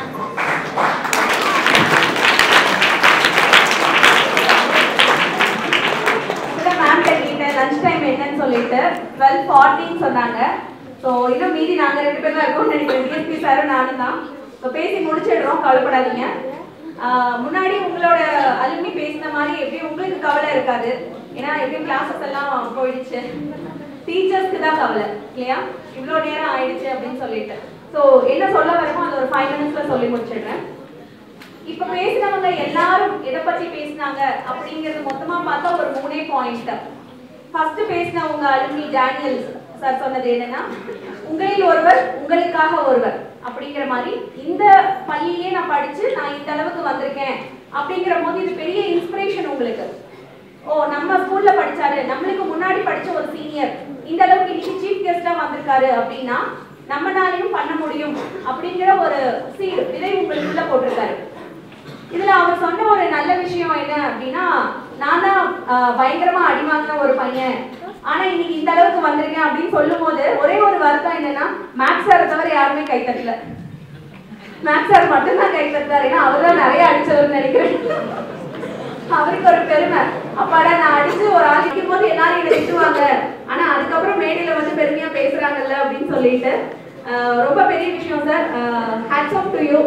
J: மேம் கேட்டேன் லஞ்ச் டைம் என்னன்னு சொல்லிட்டு டுவெல் ஃபார்ட்டின்னு சொன்னாங்க ஸோ இன்னும் மீதி நாங்கள் ரெண்டு பேரும் தான் இருக்கோம்னு நினைக்கிறேன் டிஎஸ்பி சாரும் நானும் தான் ஸோ பேசி முடிச்சிடுறோம் கவலைப்படாதீங்க ஆஹ் முன்னாடி உங்களோட அலுமினி பேசின மாதிரி எப்படி உங்களுக்கு கவலை இருக்காது ஏன்னா எப்படியும் கிளாஸஸ் எல்லாம் போயிடுச்சு டீச்சர்ஸ்க்கு தான் கவலை இல்லையா இவ்வளோ நேரம் ஆயிடுச்சு அப்படின்னு சொல்லிட்டு ஸோ என்ன சொல்ல வரமோ அது ஒரு ஃபைவ் மினிட்ஸ்ல சொல்லி முடிச்சிடுறேன் இப்ப பேசினவங்க எல்லாரும் எதை பத்தி பேசினாங்க அப்படிங்கிறது மொத்தமா பார்த்தா ஒரு மூணே பாயிண்ட் ஃபர்ஸ்ட் பேசினவங்க அலுமினி டேனியல் சார் சொன்னது என்னன்னா உங்களில் ஒருவர் உங்களுக்காக ஒருவர் அப்படிங்கிற மாதிரி இந்த பள்ளியிலே நான் படிச்சு நான் இந்த அளவுக்கு வந்திருக்கேன் அப்படிங்கிற போது இது பெரிய இன்ஸ்பிரேஷன் உங்களுக்கு ஓ நம்ம ஸ்கூல்ல படிச்சாரு நம்மளுக்கு முன்னாடி படிச்ச ஒரு சீனியர் இந்த அளவுக்கு இன்னைக்கு சீஃப் கெஸ்டா வந்திருக்காரு அப்படின்னா நம்மனாலையும் பண்ண முடியும் அப்படிங்கிற ஒரு சீடு விதை உங்களுக்குள்ள போட்டிருக்காரு இதுல அவர் சொன்ன ஒரு நல்ல விஷயம் என்ன அப்படின்னா நான் தான் ஆஹ், பயங்கரமா அடி வாங்கின ஒரு பையன் ஆனா இன்னைக்கு இந்த அளவுக்கு வந்திருக்கேன் அப்படின்னு சொல்லும் போது ஒரே ஒரு வருத்தம் என்னன்னா மேக்ஸ் சாரை தவிர யாருமே கை தட்டல மேக்ஸ் சார் மட்டும்தான் கை தட்டாரு ஏன்னா அவர் தான் நிறைய அடிச்சவர்னு நினைக்கிறேன் அவருக்கு ஒரு பெருமை அப்பாடா நான் அடிச்சு ஒரு ஆள் நிற்கும் போது எல்லாரும் என்னை திட்டுவாங்க ஆனா அதுக்கப்புறம் மேடையில வந்து பெருமையா பேசுறாங்கல்ல அப்படின்னு சொல்லிட்டு ஆஹ், ரொம்ப பெரிய விஷயம் sir hats off to you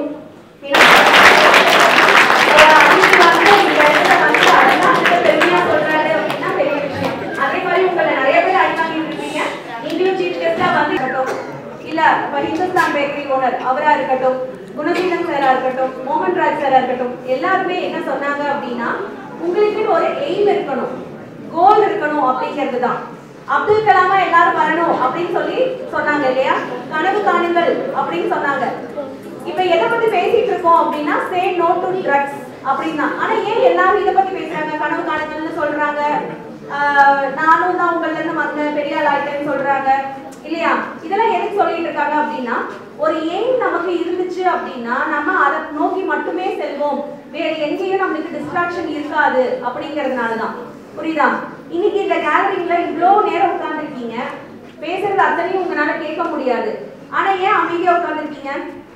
J: பெருமையா சொல்றாரு அப்படின்னா பெரிய விஷயம் அதே மாதிரி உங்களை நிறைய பேர் அடி வாங்கிட்டு இருக்கீங்க நீங்களும் சீஃப் கெஸ்டா வந்து இருக்கட்டும் இல்ல இப்ப ஹிந்துஸ்தான் பேக்கரி ஓனர் அவரா இருக்கட்டும் குணசீலன் சாரா இருக்கட்டும் மோகன்ராஜ் சாரா இருக்கட்டும் எல்லாருமே என்ன சொன்னாங்க அப்படின்னா உங்களுக்கு ஒரு எய்ம் இருக்கணும் கோல் இருக்கணும் அப்படிங்கிறது தான் அப்துல் கலாமா எல்லாரும் வரணும் அப்படின்னு சொல்லி சொன்னாங்க இல்லையா கனவு காணுங்கள் அப்படின்னு சொன்னாங்க இப்ப எதை பத்தி பேசிட்டு இருக்கோம் அப்படின்னா சே நோ டு ட்ரக்ஸ் அப்படின்னா ஆனா ஏன் எல்லாரும் இதை பத்தி பேசுறாங்க கனவு காணுங்கள்னு சொல்றாங்க ஆஹ் நானும் தான் உங்கள்ல இருந்து வந்தேன் பெரிய ஆள் ஆயிட்டேன்னு சொல்றாங்க இல்லையா இதெல்லாம் எதுக்கு சொல்லிட்டு இருக்காங்க அப்படின்னா ஒரு எய்ம் நமக்கு இருந்துச்சு அப்படின்னா நம்ம அதை நோக்கி மட்டுமே செல்வோம் வேற எங்கேயும் நம்மளுக்கு டிஸ்ட்ராக்ஷன் இருக்காது அப்படிங்கறதுனால தான் புரியுதா இன்னைக்கு இந்த கேலரிங்ல இவ்வளோ நேரம் உட்கார்ந்துருக்கீங்க பேசுறது அத்தனையும் உங்களால கேட்க முடியாது ஆனா ஏன் அமைதியா உட்கார்ந்துருக்கீங்க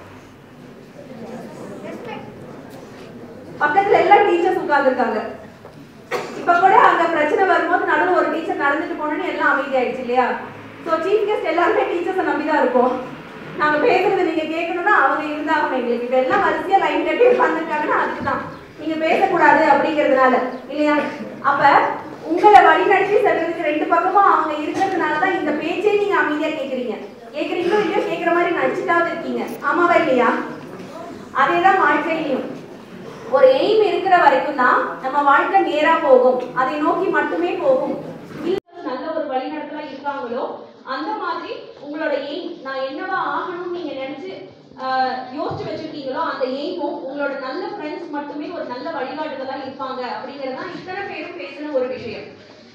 J: பக்கத்துல எல்லாம் டீச்சர்ஸ் உட்கார்ந்துருக்காங்க இப்ப கூட அங்க பிரச்சனை வரும்போது நடுவுல ஒரு டீச்சர் நடந்துட்டு போனோன்னு எல்லாம் அமைதியாயிடுச்சு இல்லையா ஸோ சீஃப் கெஸ்ட் எல்லாருமே டீச்சர்ஸை நம்பி தான் இருக்கோம் நாங்க பேசுறது நீங்க கேட்கணும்னா அவங்க இருந்தாகணும் எங்களுக்கு இப்ப எல்லாம் வரிசையா லைன் கட்டி உட்கார்ந்துருக்காங்கன்னா அதுக்கு தான் நீங்க பேசக்கூடாது அப்படிங்கிறதுனால இல்லையா அப்ப உங்களை வழிநடத்தி செல்றதுக்கு ரெண்டு பக்கமும் அவங்க இருக்கிறதுனால தான் இந்த பேச்சே நீங்க அமைதியா கேக்குறீங்க கேக்குறீங்களோ இல்லையோ கேக்குற மாதிரி நடிச்சுட்டாவது இருக்கீங்க ஆமாவா இல்லையா அதேதான் வாழ்க்கையிலையும் ஒரு எய்ம் இருக்கிற வரைக்கும் தான் நம்ம வாழ்க்கை நேரா போகும் அதை நோக்கி மட்டுமே போகும் இல்ல நல்ல ஒரு வழிநடத்தலா இருக்காங்களோ அந்த மாதிரி உங்களோட எய்ம் நான் என்னவா ஆகணும்னு நீங்க நினைச்சு ஆஹ், யோசிச்சு வச்சிருக்கீங்களோ அந்த எய்மும் உங்களோட நல்ல ஃப்ரெண்ட்ஸ் மட்டுமே ஒரு நல்ல வழிகாட்டுதலா இருப்பாங்க அப்படிங்கிறது தான் இத்தனை பேரும் பேசின ஒரு விஷயம்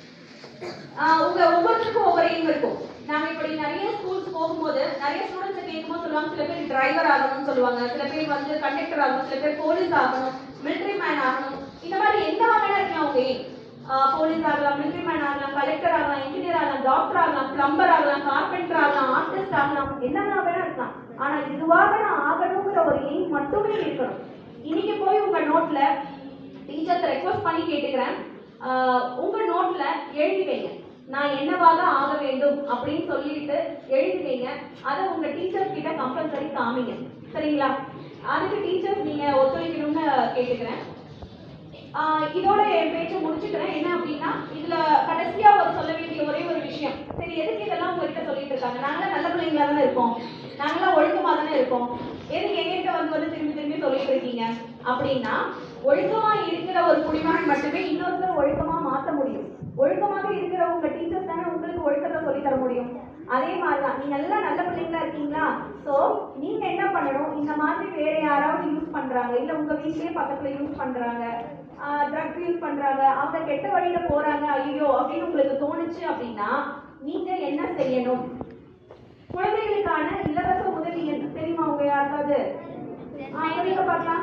J: ஆஹ் உங்க ஒவ்வொருத்தருக்கும் ஒவ்வொரு எய்ம் இருக்கும் நாங்க இப்படி நிறைய ஸ்கூல்ஸ் போகும்போது நிறைய ஸ்டூடெண்ட்ஸ் கேட்கும்போது சொல்லுவாங்க சில பேர் டிரைவர் ஆகணும்னு சொல்லுவாங்க சில பேர் வந்து கண்டக்டர் ஆகணும் சில பேர் போலீஸ் ஆகணும் மிலிட்டரி மேன் ஆகணும் இந்த மாதிரி எந்த வேணா இருக்கலாம் உங்க எய்ம் போலீஸ் ஆகலாம் மிலிட்டரி மேன் ஆகலாம் கலெக்டர் ஆகலாம் இன்ஜினியர் ஆகலாம் டாக்டர் ஆகலாம் பிளம்பர் ஆகலாம் கார்பெண்டர் ஆகலாம் ஆர்டிஸ்ட் ஆகலாம் என்ன வேணா இருக்கலாம் ஆனா இதுவாக நான் ஆகணுங்கிற ஒரு எய்ம் மட்டுமே இருக்கணும் இன்னைக்கு போய் உங்க நோட்ல டீச்சர்ஸ் ரெக்வஸ்ட் பண்ணி கேட்டுக்கிறேன் ஆஹ் உங்க நோட்ல எழுதி வைங்க நான் என்னவாக ஆக வேண்டும் அப்படின்னு சொல்லிட்டு எழுதி வைங்க அதை உங்க டீச்சர்ஸ் கிட்ட கம்பல்சரி காமிங்க சரிங்களா அதுக்கு டீச்சர்ஸ் நீங்க ஒத்துழைக்கணும்னு கேட்டுக்கிறேன் ஆஹ் இதோட என் பேச்சை முடிச்சுக்கிறேன் என்ன அப்படின்னா இதுல கடைசியா ஒரு சொல்ல வேண்டிய ஒரே ஒரு விஷயம் சரி எதுக்கு இதெல்லாம் உங்ககிட்ட சொல்லிட்டு இருக்காங்க நாங்களாம் நல்ல பிள்ளைங்களா தானே இருக்கோம் நாங்களாம் ஒழுக்கமா தானே இருக்கோம் எதுக்கு எங்ககிட்ட வந்து வந்து திரும்பி திரும்பி சொல்லிட்டு இருக்கீங்க அப்படின்னா ஒழுக்கமா இருக்கிற ஒரு குடிமகன் மட்டுமே இன்னொருத்தர் ஒழுக்கமா மாத்த முடியும் ஒழுக்கமாக இருக்கிற உங்க டீச்சர்ஸ் தானே உங்களுக்கு ஒழுக்கத்தை சொல்லி தர முடியும் அதே மாதிரிதான் நீங்க எல்லாம் நல்ல பிள்ளைங்களா இருக்கீங்களா சோ நீங்க என்ன பண்ணணும் இந்த மாதிரி வேற யாராவது யூஸ் பண்றாங்க இல்ல உங்க வீட்லயே பக்கத்துல யூஸ் பண்றாங்க ட்ரக் யூஸ் பண்றாங்க அவங்க கெட்ட வழியில போறாங்க ஐயோ அப்படின்னு உங்களுக்கு தோணுச்சு அப்படின்னா நீங்க என்ன செய்யணும் குழந்தைகளுக்கான இலவச உதவி என்ன தெரியுமா உங்க யாருக்காவது ஆ, சொல்லுங்க பார்க்கலாம்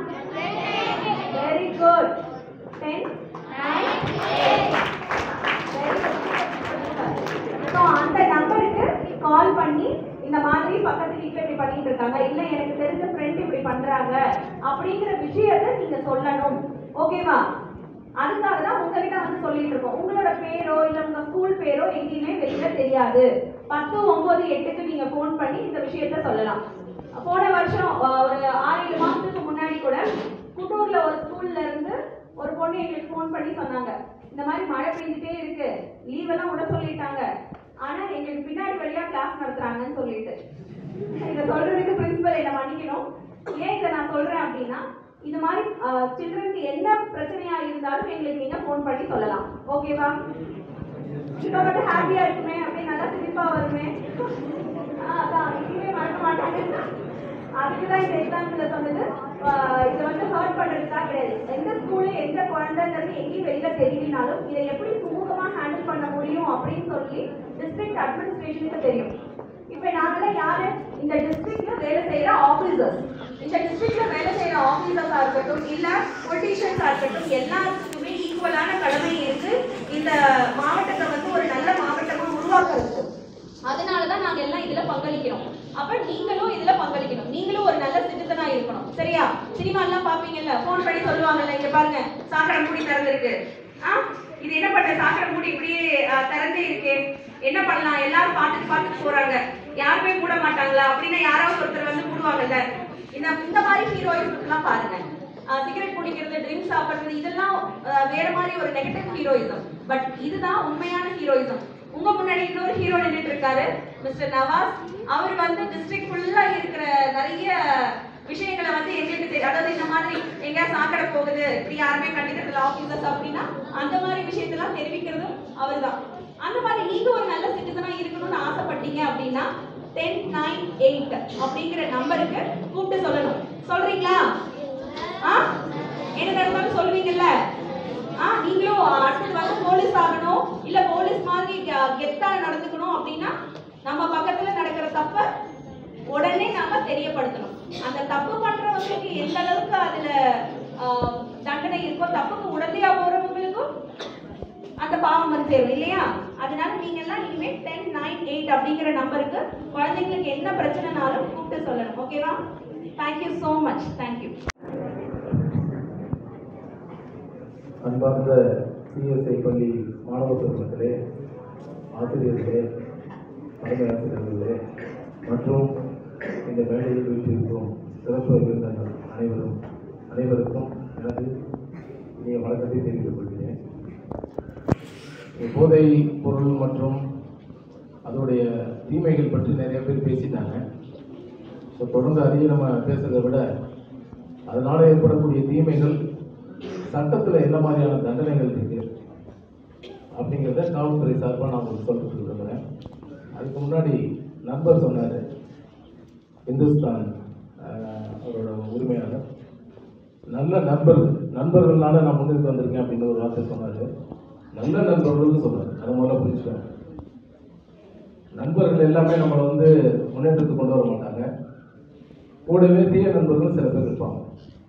J: வெரி குட் டென் ஸோ அந்த நம்பருக்கு கால் பண்ணி இந்த மாதிரி பக்கத்து வீட்டில் இப்படி பண்ணிட்டு இருக்காங்க இல்லை எனக்கு தெரிஞ்ச ஃப்ரெண்ட் இப்படி பண்றாங்க அப்படிங்கிற விஷயத்தை நீங்க சொல்லணும் ஓகேவா அதுக்காக தான் உங்ககிட்ட வந்து சொல்லிட்டு இருக்கோம் உங்களோட பேரோ இல்ல உங்க ஸ்கூல் பேரோ எங்கேயுமே வெளியில தெரியாது பத்து ஒன்பது எட்டுக்கு நீங்க ஃபோன் பண்ணி இந்த விஷயத்த சொல்லலாம் போன வருஷம் அஹ், ஒரு ஆறு ஏழு மாசத்துக்கு முன்னாடி கூட குட்டூர்ல ஒரு ஸ்கூல்ல இருந்து ஒரு பொண்ணு எங்களுக்கு ஃபோன் பண்ணி சொன்னாங்க இந்த மாதிரி மழை பெஞ்சிட்டே இருக்கு லீவ் எல்லாம் விட சொல்லிட்டாங்க ஆனா எங்களுக்கு பின்னாடி வழியா கிளாஸ் நடத்துறாங்கன்னு சொல்லிட்டு இதை சொல்றதுக்கு பிரின்சிபல் என்ன மன்னிக்கணும் ஏன் இதை நான் சொல்றேன் அப்படின்னா இந்த மாதிரி சில்ட்ரனுக்கு என்ன பிரச்சனையா இருந்தாலும் எங்களுக்கு நீங்க ஃபோன் பண்ணி சொல்லலாம் ஓகேவா இப்போ மட்டும் ஹாப்பியா இருக்குமே அப்படியே நல்லா சிரிப்பா வருமே ஆ, அதான் எங்கேயுமே மறக்க மாட்டாங்க அதுக்கு தான் இந்த எக்ஸாம்பிள் சொன்னது ஆஹ் இதை வந்து ஹர்ட் பண்றதுக்காக கிடையாது எந்த ஸ்கூல்ல எந்த குழந்தைங்கிறது எங்கேயும் வெளியில தெரியலனாலும் இதை எப்படி சுமூகமா ஹேண்டில் பண்ண முடியும் அப்படின்னு சொல்லி டிஸ்ட்ரிக்ட் அட்மினிஸ்ட்ரேஷனுக்கு தெரியும் இப்போ நாங்களாம் யாரு இந்த டிஸ்ட்ரிக்ட்ல வேலை செய்யற ஆபீசர்ஸ் இந்த டிஸ்ட்ரிக்ட்ல வேலை செய்யற ஆபீசர்ஸா இருக்கட்டும் இல்ல பொலிட்டீஷியன்ஸா இருக்கட்டும் எல்லாத்துக்குமே ஈக்குவலான கடமை இருக்கு இந்த மாவட்டத்தை வந்து ஒரு நல்ல மாவட்டமா உருவாக்குறதுக்கு அதனால தான் நாங்க எல்லாம் இதுல பங்களிக்கிறோம் அப்ப நீங்களும் இதுல பங்களிக்கணும் நீங்களும் ஒரு நல்ல சிட்டிசனா இருக்கணும் சரியா சினிமா எல்லாம் பாப்பீங்கல்ல போன் பண்ணி சொல்லுவாங்கல்ல இங்க பாருங்க சாக்கடை மூடி திறந்திருக்கு ஆ இது என்ன பண்ண சாக்கடை மூடி இப்படியே ஆ, திறந்தே இருக்கே என்ன பண்ணலாம் எல்லாரும் பார்த்துட்டு பார்த்துட்டு போறாங்க யாருமே மூட மாட்டாங்களா அப்படின்னா யாராவது ஒருத்தர் வந்து மூடுவாங்கல்ல இந்த இந்த மாதிரி ஹீரோயின்ஸ் எல்லாம் பாருங்க சிகரெட் குடிக்கிறது ட்ரிங்க்ஸ் சாப்பிடுறது இதெல்லாம் ஆ, வேற மாதிரி ஒரு நெகட்டிவ் ஹீரோயிசம் பட் இதுதான் உண்மையான ஹீரோயிசம் உங்க முன்னாடி இன்னொரு ஹீரோ நின்றுட்டு இருக்காரு மிஸ்டர் நவாஸ் அவர் வந்து டிஸ்ட்ரிக்ட் ஃபுல்லா இருக்கிற நிறைய விஷயங்களை வந்து எங்களுக்கு தெரியும் அதாவது இந்த மாதிரி எங்க சாக்கடை போகுது இப்படி யாருமே கண்டிக்கிறது ஆபீசர்ஸ் அப்படின்னா அந்த மாதிரி விஷயத்தெல்லாம் தெரிவிக்கிறதும் அவர்தான் அந்த மாதிரி நீங்க ஒரு நல்ல சிட்டிசனா இருக்கணும்னு ஆசைப்பட்டீங்க அப்படின்னா டென் நைன் எயிட் அப்படிங்கிற நம்பருக்கு கூப்பிட்டு சொல்லணும் சொல்றீங்களா ஆ என்ன நடந்தாலும் சொல்லுவீங்கல்ல ஆ நீங்களும் அடுத்தது வந்து போலீஸ் ஆகணும் இல்ல போலீஸ் மாதிரி கெ- கெத்தா நடந்துக்கணும் அப்படின்னா நம்ம பக்கத்துல நடக்கிற தப்ப உடனே நாம தெரியப்படுத்தணும் அந்த தப்பு பண்றவங்களுக்கு எந்த அளவுக்கு அதுல ஆ, தண்டனை இருக்கோ தப்புக்கு உடனடியா போறவங்களுக்கும் அந்த பாவம் வந்து சேரும் இல்லையா அதனால நீங்க எல்லாம் இனிமே டென் நைன் எயிட் அப்படிங்கிற நம்பருக்கு குழந்தைங்களுக்கு என்ன பிரச்சனைனாலும் கூப்பிட்டு சொல்லணும் ஓகேவா தேங்க்யூ ஸோ மச் தேங்க்யூ
K: அன்பார்ந்த சிஎஸ்ஐ பள்ளி மாணவ பெருமக்களே ஆசிரியர்களே தலைமை ஆசிரியர்களே மற்றும் இந்த மேடையில் வீட்டிற்கும் சிறப்பு விருந்தினர் அனைவரும் அனைவருக்கும் எனது இனிய வணக்கத்தை தெரிவித்துக் கொள்கிறேன் போதை பொருள் மற்றும் அதோடைய தீமைகள் பற்றி நிறைய பேர் பேசிட்டாங்க ஸோ தொடர்ந்து அதிகம் நம்ம பேசுறதை விட அதனால் ஏற்படக்கூடிய தீமைகள் சட்டத்தில் என்ன மாதிரியான தண்டனைகள் இருக்கு அப்படிங்கிறத காவல்துறை சார்பாக நான் உங்களுக்கு சொல்லிட்டு விரும்புகிறேன் அதுக்கு முன்னாடி நண்பர் சொன்னார் இந்துஸ்தான் ஆஹ், அவரோட உரிமையாளர் நல்ல நண்பர்கள் நண்பர்கள்னால நான் முன்னுக்கு வந்திருக்கேன் அப்படின்னு ஒரு வார்த்தை சொன்னார் நல்ல நண்பர்கள்னு சொன்னார் அதை முதல்ல புரிஞ்சுக்கோங்க நண்பர்கள் எல்லாமே நம்மளை வந்து முன்னேற்றத்துக்கு கொண்டு வர மாட்டாங்க கூடவே தீய நண்பர்களும் சில பேர் இருப்பாங்க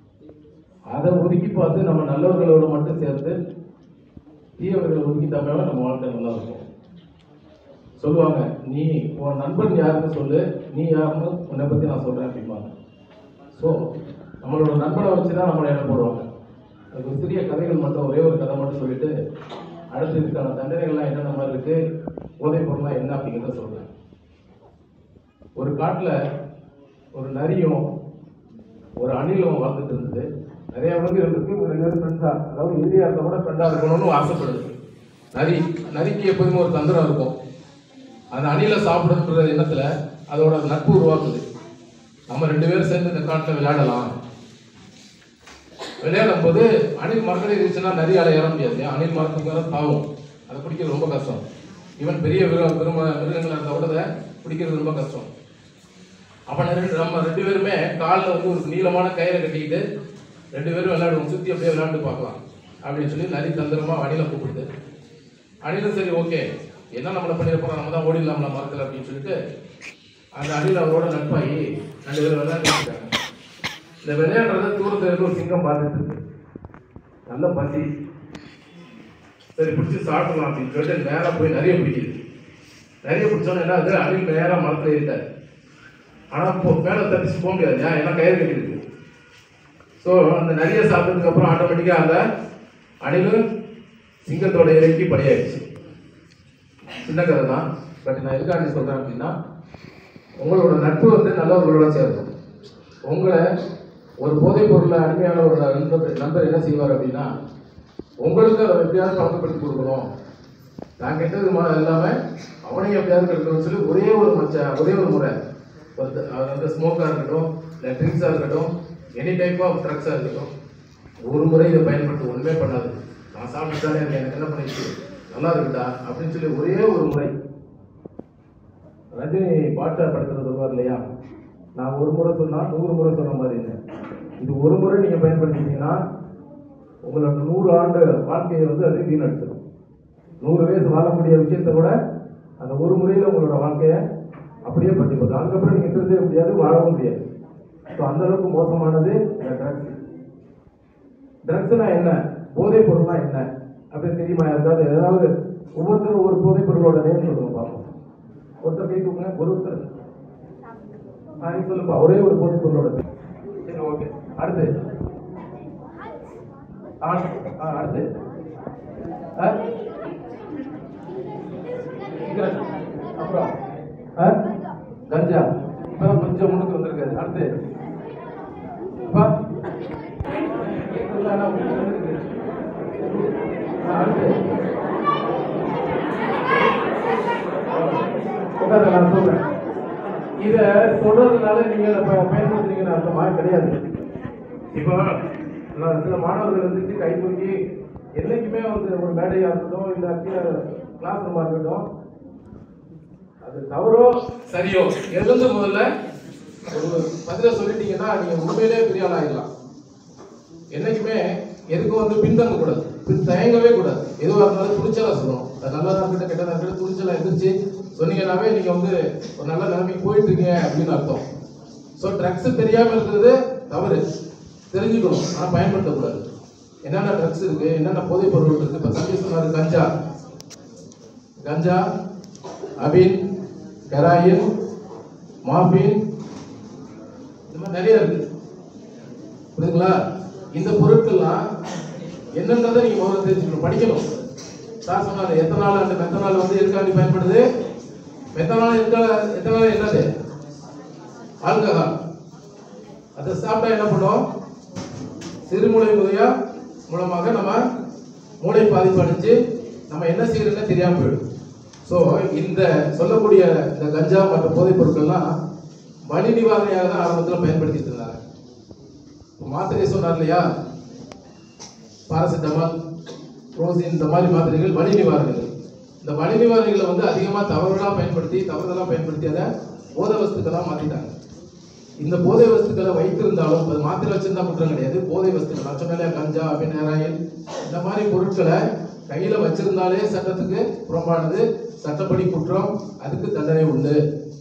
K: அதை ஒதுக்கி பார்த்து நம்ம நல்லவர்களோட மட்டும் சேர்த்து தீயவர்களை ஒதுக்கிட்டாமே நம்ம வாழ்க்கை நல்லா இருக்கும் சொல்லுவாங்க நீ உன் நண்பன் யாருன்னு சொல்லு நீ யாருன்னு உன்னை பற்றி நான் சொல்கிறேன் அப்படிம்பாங்க ஸோ நம்மளோட நண்பனை வச்சு தான் நம்மளை இடம் போடுவாங்க அதுக்கு ஒரு சிறிய கதைகள் மட்டும் ஒரே ஒரு கதை மட்டும் சொல்லிட்டு அடுத்து இதுக்கான தண்டனைகள்லாம் என்னென்ன மாதிரி இருக்கு போதைப் பொருள்லாம் என்ன அப்படிங்கிறத சொல்றேன் ஒரு காட்டில் ஒரு நரியும் ஒரு அணிலும் வாழ்ந்துட்டு இருந்தது நிறைய விலங்குகள் இருக்கு ஒரு ரெண்டு பேரும் ஃப்ரெண்ட்ஸா அதாவது இறுதியா இருந்தா கூட ஃப்ரெண்டா இருக்கணும்னு ஆசைப்படுது நரி நரிக்கு எப்போதுமே ஒரு தந்திரம் இருக்கும் அந்த அணிலை சாப்பிடுன்ற எண்ணத்துல அதோட நட்பு உருவாக்குது நம்ம ரெண்டு பேரும் சேர்ந்து இந்த காட்டில் விளையாடலாம் விளையாடும் போது அணில் மரத்தில் இருந்துச்சுன்னா நிறைய ஏற முடியாது இல்லையா? அணில் மரத்துக்கு மேலே தாவும் அதை பிடிக்கிறது ரொம்ப கஷ்டம் ஈவன் பெரிய விரு விரும்ப மிருகங்களாக இருந்தால் கூட அதை பிடிக்கிறது ரொம்ப கஷ்டம் அப்போ ரெண்டு நம்ம ரெண்டு பேருமே காலில் வந்து ஒரு நீளமான கயிறை கட்டிக்கிட்டு ரெண்டு பேரும் விளையாடுவோம் சுற்றி அப்படியே விளையாண்டு பார்க்கலாம் அப்படின்னு சொல்லி நரி தந்திரமாக அணிலை கூப்பிடுது அணிலும் சரி ஓகே என்ன நம்மளை பண்ணியிருப்போம் நம்ம தான் ஓடிடலாம்ல மரத்தில் அப்படின்னு சொல்லிட்டு அந்த அணில் அவரோட நட்பாகி ரெண்டு பேரும் விளையாண்டுட்டு இருக்காங்க இந்த விளையாடுறத தூரத்துல இருந்து ஒரு சிங்கம் பார்த்துட்டு இருக்கு நல்ல பசி சரி பிடிச்சி சாப்பிடலாம் அப்படின்னு சொல்லிட்டு நேரா போய் நிறைய பிடிக்குது நிறைய பிடிச்சோன்னு என்ன ஆகுது அணில் நேரா மரத்துல ஏறிட்டாரு ஆனா போ மேலே தப்பிச்சு போக முடியாது ஏன் ஏன்னா கயிறு கட்டிருக்கு ஸோ அந்த நிறைய சாப்பிட்டதுக்கு அப்புறம் ஆட்டோமேட்டிக்காக அந்த அணிலும் சிங்கத்தோட இறக்கி படையாயிடுச்சு சின்ன கதை தான் பட் நான் எதுக்காண்டி சொல்றேன் அப்படின்னா உங்களோட நட்பு வந்து நல்லவர்களோட சேரும் உங்களை ஒரு போதைப் பொருளில் அடிமையான ஒரு நண்பர் நண்பர் என்ன செய்வார் அப்படின்னா உங்களுக்கு அதை எப்படியாவது பழக்கப்படுத்தி கொடுக்கணும் நான் கெட்டது மா- இல்லாம அவனையும் எப்படியாவது கெடுக்கணும்னு சொல்லி ஒரே ஒரு மச்ச ஒரே ஒரு முறை ஒரு த- அது வந்து ஸ்மோக்காக இருக்கட்டும் இல்லை ட்ரிங்க்ஸாக இருக்கட்டும் எனி டைப் ஆஃப் ட்ரக்ஸாக இருக்கட்டும் ஒரு முறை இதை பயன்படுத்த ஒன்றுமே பண்ணாது நான் சாப்பிட்டுட்டாலே அது எனக்கு என்ன பண்ணிச்சு நல்லா இருக்குடா அப்படின்னு சொல்லி ஒரே ஒரு முறை ரஜினி பாட்டை படத்தில் சொல்லுவார் இல்லையா நான் ஒரு முறை சொன்னா நூறு முறை சொன்ன மாதிரி இல்லை இது ஒரு முறை நீங்கள் பயன்படுத்திட்டீங்கன்னா உங்களோட நூறு ஆண்டு வாழ்க்கையை வந்து அது வீணடிச்சிடும் நூறு வயசு வாழக்கூடிய விஷயத்தை கூட அந்த ஒரு முறையில் உங்களோட வாழ்க்கையை அப்படியே பண்ணி போதும் அதுக்கப்புறம் நீங்கள் திருந்தவே முடியாது வாழவும் முடியாது ஸோ அந்த அளவுக்கு மோசமானது இந்த ட்ரக்ஸ் ட்ரக்ஸ்னா என்ன போதைப் பொருள்னா என்ன அப்படின்னு தெரியுமா யாருக்காவது ஏதாவது ஒவ்வொருத்தரும் ஒவ்வொரு போதைப் பொருளோட நேம் சொல்லுங்க பார்ப்போம் ஒருத்தர் கை தூக்குங்க ஒரு ஒருத்தர் ஆ நீ சொல்லுப்பா ஒரே ஒரு போதைப் பொருளோட பேர் சரி ஓகே அடுத்து ஆ ஆ, அடுத்து ஆ சிகரெட் அப்புறம் ஆ கஞ்சா இப்போ கொஞ்சம் முன்னுக்கு வந்திருக்காரு அடுத்து அப்பா இதெல்லாம் என்ன முன்னுக்கு வந்திருக்கு? ஆ, அடுத்து உட்காருங்க, நான் சொல்றேன் இத சொல்றதுனால நீங்க அதை ப- பயன்படுத்துறீங்கன்னு அர்த்தமா கிடையாது இப்போ நான் சில மாணவர்கள் இருந்துச்சு கை தூக்கி என்னைக்குமே வந்து ஒரு மேடையா இருக்கட்டும் இல்ல கீழே கிளாஸ் ரூமா இருக்கட்டும் அது தவறோ சரியோ எழுந்து முதல்ல ஒரு பதில சொல்லிட்டீங்கன்னா நீங்க உண்மையிலே பெரிய ஆள் ஆயிடலாம் என்னைக்குமே எதுக்கும் வந்து பின்தங்க கூடாது பின் தயங்கவே கூடாது எதுவாக இருந்தாலும் துணிச்சலா சொல்லணும் அது நல்லதா இருக்கட்டும் கெட்டதா இருக்கட்டும் துணிச்சலா எதிர்த்து சொன்னீங்கன்னாவே நீங்க வந்து ஒரு நல்ல நிலைமைக்கு போயிட்டு இருக்கீங்க அப்படின்னு அர்த்தம் ஸோ ட்ரக்ஸ் தெரியாம இருக்கிறது தவறு தெரிஞ்சுக்கணும் ஆனால் பயன்படுத்தக்கூடாது என்னென்ன ட்ரக்ஸ் இருக்கு என்னென்ன போதைப் பொருள் இருக்கு இப்போ தம்பி சொன்னாரு கஞ்சா கஞ்சா அபின் கெராயின் மாஃபின் இந்த மாதிரி நிறைய இருக்கு புரியுதுங்களா இந்த பொருட்கள்லாம் என்னன்றதை நீங்க முதல்ல தெரிஞ்சுக்கணும் படிக்கணும் சார் சொன்னாரு எத்தனால் அந்த மெத்தனால் வந்து எதுக்காண்டி பயன்படுது மெத்தனால் எதுக்காக எத்தனால் என்னது ஆல்கஹால் அதை சாப்பிட்டா என்ன பண்ணும் சிறுமூளை முதையா மூலமாக நம்ம மூளை பாதிப்பு அடைஞ்சு நம்ம என்ன செய்யறதுன்னு தெரியாம போயிடும் ஸோ இந்த சொல்லக்கூடிய இந்த கஞ்சா மற்ற போதைப் பொருட்கள்லாம் வலி நிவாரணியாக தான் ஆரம்பத்தில் பயன்படுத்திட்டு இருந்தாங்க இப்ப மாத்திரை சொன்னார் இல்லையா பாராசிட்டமால் ரோசின் இந்த மாதிரி மாத்திரைகள் வலி நிவாரணிகள் இந்த வலி நிவாரணிகளை வந்து அதிகமாக தவறுதலாக பயன்படுத்தி தவறுதலாக பயன்படுத்தி அதை போதை வஸ்துக்களாக மாற்றிட்டாங்க இந்த போதை வஸ்துக்களை வைத்திருந்தாலும் அது மாத்திரை வச்சிருந்தா குற்றம் கிடையாது போதை வஸ்துக்கள் நான் சொன்னாலே கஞ்சா அபின் ஹெராயின் இந்த மாதிரி பொருட்களை கையில வச்சிருந்தாலே சட்டத்துக்கு புறம்பானது சட்டப்படி குற்றம் அதுக்கு தண்டனை உண்டு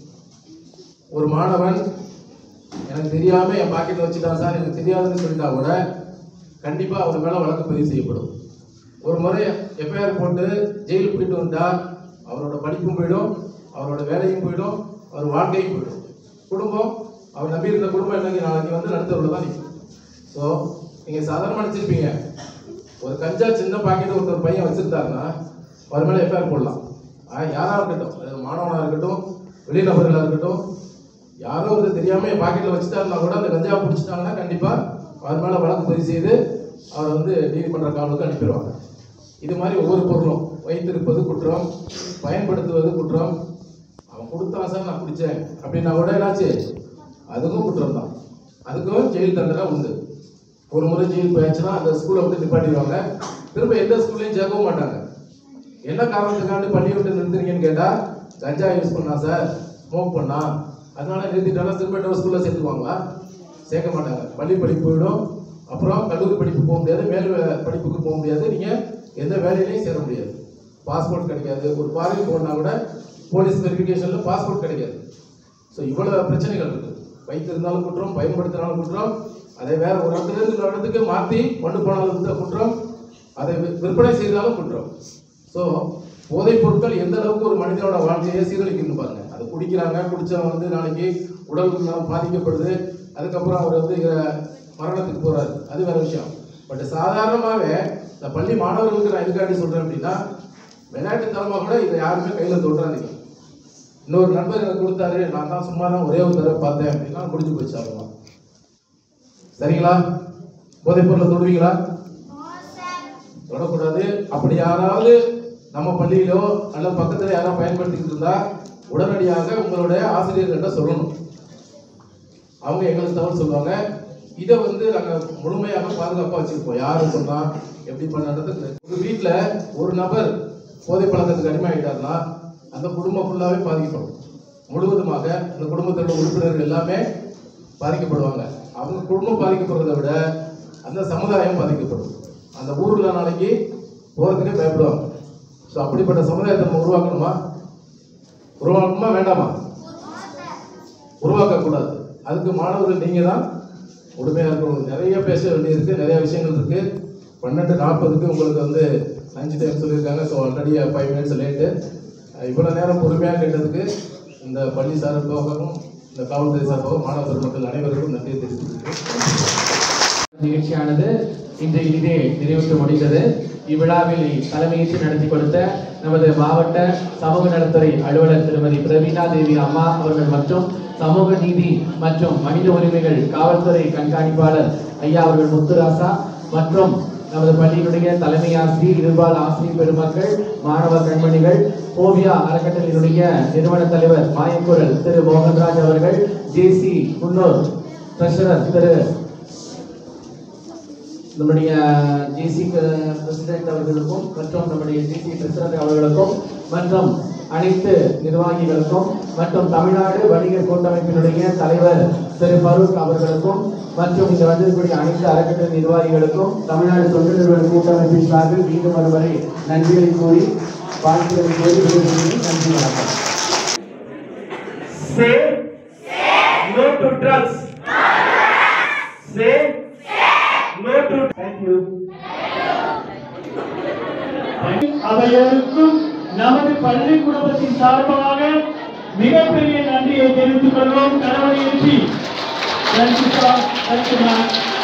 K: ஒரு மாணவன் எனக்கு தெரியாம என் பாக்கெட்ல வச்சுட்டான் சார் எனக்கு தெரியாதுன்னு சொல்லிட்டா கூட கண்டிப்பா அவர் மேல வழக்கு பதிவு செய்யப்படும் ஒரு முறை எஃப்ஐஆர் போட்டு ஜெயிலுக்கு போயிட்டு வந்தா அவரோட படிப்பும் போயிடும் அவரோட வேலையும் போயிடும் அவர் வாழ்க்கையும் போயிடும் குடும்பம் அவர் நம்பி இருந்த குடும்பம் என்னைக்கு நாளைக்கு வந்து நடுத்தருவில் தான் நிற்கும் ஸோ நீங்கள் சாதாரணமாக நினச்சிருப்பீங்க ஒரு கஞ்சா சின்ன பாக்கெட் ஒருத்தர் பையன் வச்சிருந்தாருன்னா அவர் மேலே எஃப்ஐஆர் போடலாம் ஆ, யாரா இருக்கட்டும் அது மாணவனாக இருக்கட்டும் வெளிநபர்களாக இருக்கட்டும் யாரோ ஒரு தெரியாம என் பாக்கெட்ல வச்சுட்டாருன்னா கூட அந்த கஞ்சா பிடிச்சிட்டாங்கன்னா கண்டிப்பா அவர் மேல வழக்கு பதிவு செய்து அவரை வந்து நீதிமன்ற காவலுக்கு அனுப்பிடுவாங்க இது மாதிரி ஒவ்வொரு பொருளும் வைத்திருப்பது குற்றம் பயன்படுத்துவது குற்றம் அவன் கொடுத்தான் சார் நான் குடிச்சேன் அப்படின்னா கூட என்னாச்சு அதுக்கும் குற்றம் தான் அதுக்கும் ஜெயில் தண்டனை உண்டு ஒரு முறை ஜெயில் போயாச்சுன்னா அந்த ஸ்கூலை விட்டு நிப்பாட்டிடுவாங்க திரும்ப எந்த ஸ்கூல்லையும் சேர்க்கவும் மாட்டாங்க என்ன காரணத்துக்காண்டி பள்ளி விட்டு நிறுத்துறீங்கன்னு கேட்டா கஞ்சா யூஸ் பண்ணா சார் ஸ்மோக் பண்ணா அதனால நிறுத்திட்டாலும் திரும்ப இன்னொரு ஸ்கூல்ல சேர்த்துக்குவாங்களா சேர்க்க மாட்டாங்க பள்ளி படிப்பு போயிடும் அப்புறம் கல்லூரி படிப்பு போக முடியாது மேல் வே- படிப்புக்கு போக முடியாது நீங்க எந்த வேலையிலையும் சேர முடியாது பாஸ்போர்ட் கிடைக்காது ஒரு ஃபாரின் போனா கூட போலீஸ் வெரிஃபிகேஷன்ல பாஸ்போர்ட் கிடைக்காது ஸோ இவ்வளவு பிரச்சனைகள் இருக்கு வைத்திருந்தாலும் குற்றம் பயன்படுத்தினாலும் குற்றம் அதை வேற ஒரு இடத்துல இருந்து இன்னொரு இடத்துக்கு மாற்றி கொண்டு போனாலும் இந்த குற்றம் அதை வி- விற்பனை செய்தாலும் குற்றம் ஸோ போதைப் பொருட்கள் எந்த அளவுக்கு ஒரு மனிதனோட வாழ்க்கையை சீரழிக்குன்னு பாருங்க அது குடிக்கிறாங்க குடிச்சவன் வந்து நாளைக்கு உடல் நலம் பாதிக்கப்படுது அதுக்கப்புறம் அவர் வந்து இங்க மரணத்துக்கு போறாரு அது வேற விஷயம் பட் சாதாரணமாகவே இந்த பள்ளி மாணவர்களுக்கு நான் எதுக்காண்டி சொல்றேன் அப்படின்னா விளையாட்டுத்தனமாக கூட இதை யாருமே கையில் தொடுறாதீங்க இன்னொரு நண்பர் எனக்கு கொடுத்தாரு நான் தான் சும்மா தான் ஒரே ஒரு தடவை பார்த்தேன் அப்படின்னா குடிச்சு போச்சு அவ்வளோதான் சரிங்களா போதைப் பொருளை தொடுவீங்களா தொடக்கூடாது அப்படி யாராவது நம்ம பள்ளியிலோ அல்ல பக்கத்துல யாராவது பயன்படுத்திக்கிட்டு இருந்தா உடனடியாக உங்களுடைய ஆசிரியர்கிட்ட சொல்லணும் அவங்க எங்களுக்கு தகவல் சொல்லுவாங்க இதை வந்து நாங்கள் முழுமையாக பாதுகாப்பாக வச்சிருப்போம் யாரு சொன்னா எப்படி பண்ணுறது ஒரு வீட்டில் ஒரு நபர் போதை பழக்கத்துக்கு அடிமையாயிட்டாருன்னா அந்த குடும்பம் ஃபுல்லாகவே பாதிக்கப்படும் முழுவதுமாக அந்த குடும்பத்தில் உள்ள உறுப்பினர்கள் எல்லாமே பாதிக்கப்படுவாங்க அவங்க குடும்பம் பாதிக்கப்படுறதை விட அந்த சமுதாயம் பாதிக்கப்படும் அந்த ஊர்ல நாளைக்கு போறதுக்கே பயப்படுவாங்க ஸோ அப்படிப்பட்ட சமுதாயத்தை நம்ம உருவாக்கணுமா உருவாக்கணுமா வேண்டாமா உருவாக்கக்கூடாது அதுக்கு மாணவர்கள் நீங்க தான் உண்மையாக இருக்கணும் நிறைய பேச வேண்டியிருக்கு நிறைய விஷயங்கள் இருக்கு பன்னெண்டு நாற்பதுக்கு உங்களுக்கு வந்து லஞ்ச் டைம் சொல்லியிருக்காங்க so already five minutes late இவ்வளோ நேரம் பொறுமையாக கேட்டதுக்கு இந்த பள்ளி சார்பாகவும் இந்த காவல்துறை சார்பாகவும் மாணவ பெருமக்கள் அனைவருக்கும் நன்றியை தெரிவித்துக்கிறேன்
D: நிகழ்ச்சியானது இன்று இனிதே நிறைவுற்று முடிந்தது இவ்விழாவில் தலைமையேற்று நடத்தி கொடுத்த நமது மாவட்ட சமூக நலத்துறை அலுவலர் திருமதி பிரவீணா தேவி அம்மா அவர்கள் மற்றும் சமூக நீதி மற்றும் மனித உரிமைகள் காவல்துறை கண்காணிப்பாளர் ஐயா அவர்கள் முத்துராசா மற்றும் நமது பள்ளியினுடைய தலைமை ஆசிரியர் இருபால் ஆசிரியர் பெருமக்கள் மாணவ கண்மணிகள் ஓவியா அறக்கட்டளையினுடைய நிறுவன தலைவர் மாயக்குரல் திரு மோகன்ராஜ் அவர்கள் ஜேசி முன்னோர் ட்ரெஷரர் திரு நம்முடைய ஜிசி பிரசிடென்ட் அவர்களுக்கும் மற்றும் நம்முடைய ஜிசி பிரசிடென்ட் அவர்களுக்கும் மற்றும் அனைத்து நிர்வாகிகளுக்கும் மற்றும் தமிழ்நாடு வணிகர் கூட்டமைப்பினுடைய தலைவர் திரு ஃபரூக் அவர்களுக்கும் மற்றும் இங்க வந்திருக்கக்கூடிய அனைத்து அறக்கட்டளை நிர்வாகிகளுக்கும் தமிழ்நாடு தொண்டு நிறுவன கூட்டமைப்பின் சார்பில் மீண்டும் ஒருவரை நன்றிகளை கூறி வாழ்த்துக்களை கூறி விடைபெறுகிறேன். நன்றி வணக்கம்
B: Say no to drugs. Say no to. Thank you. அவையோருக்கும் நமது பள்ளி குடும்பத்தின் சார்பாக மிகப்பெரிய நன்றியை தெரிவித்துக் கொள்வோம் கடவுளையற்றி நன்றி சார் நன்றி மேம்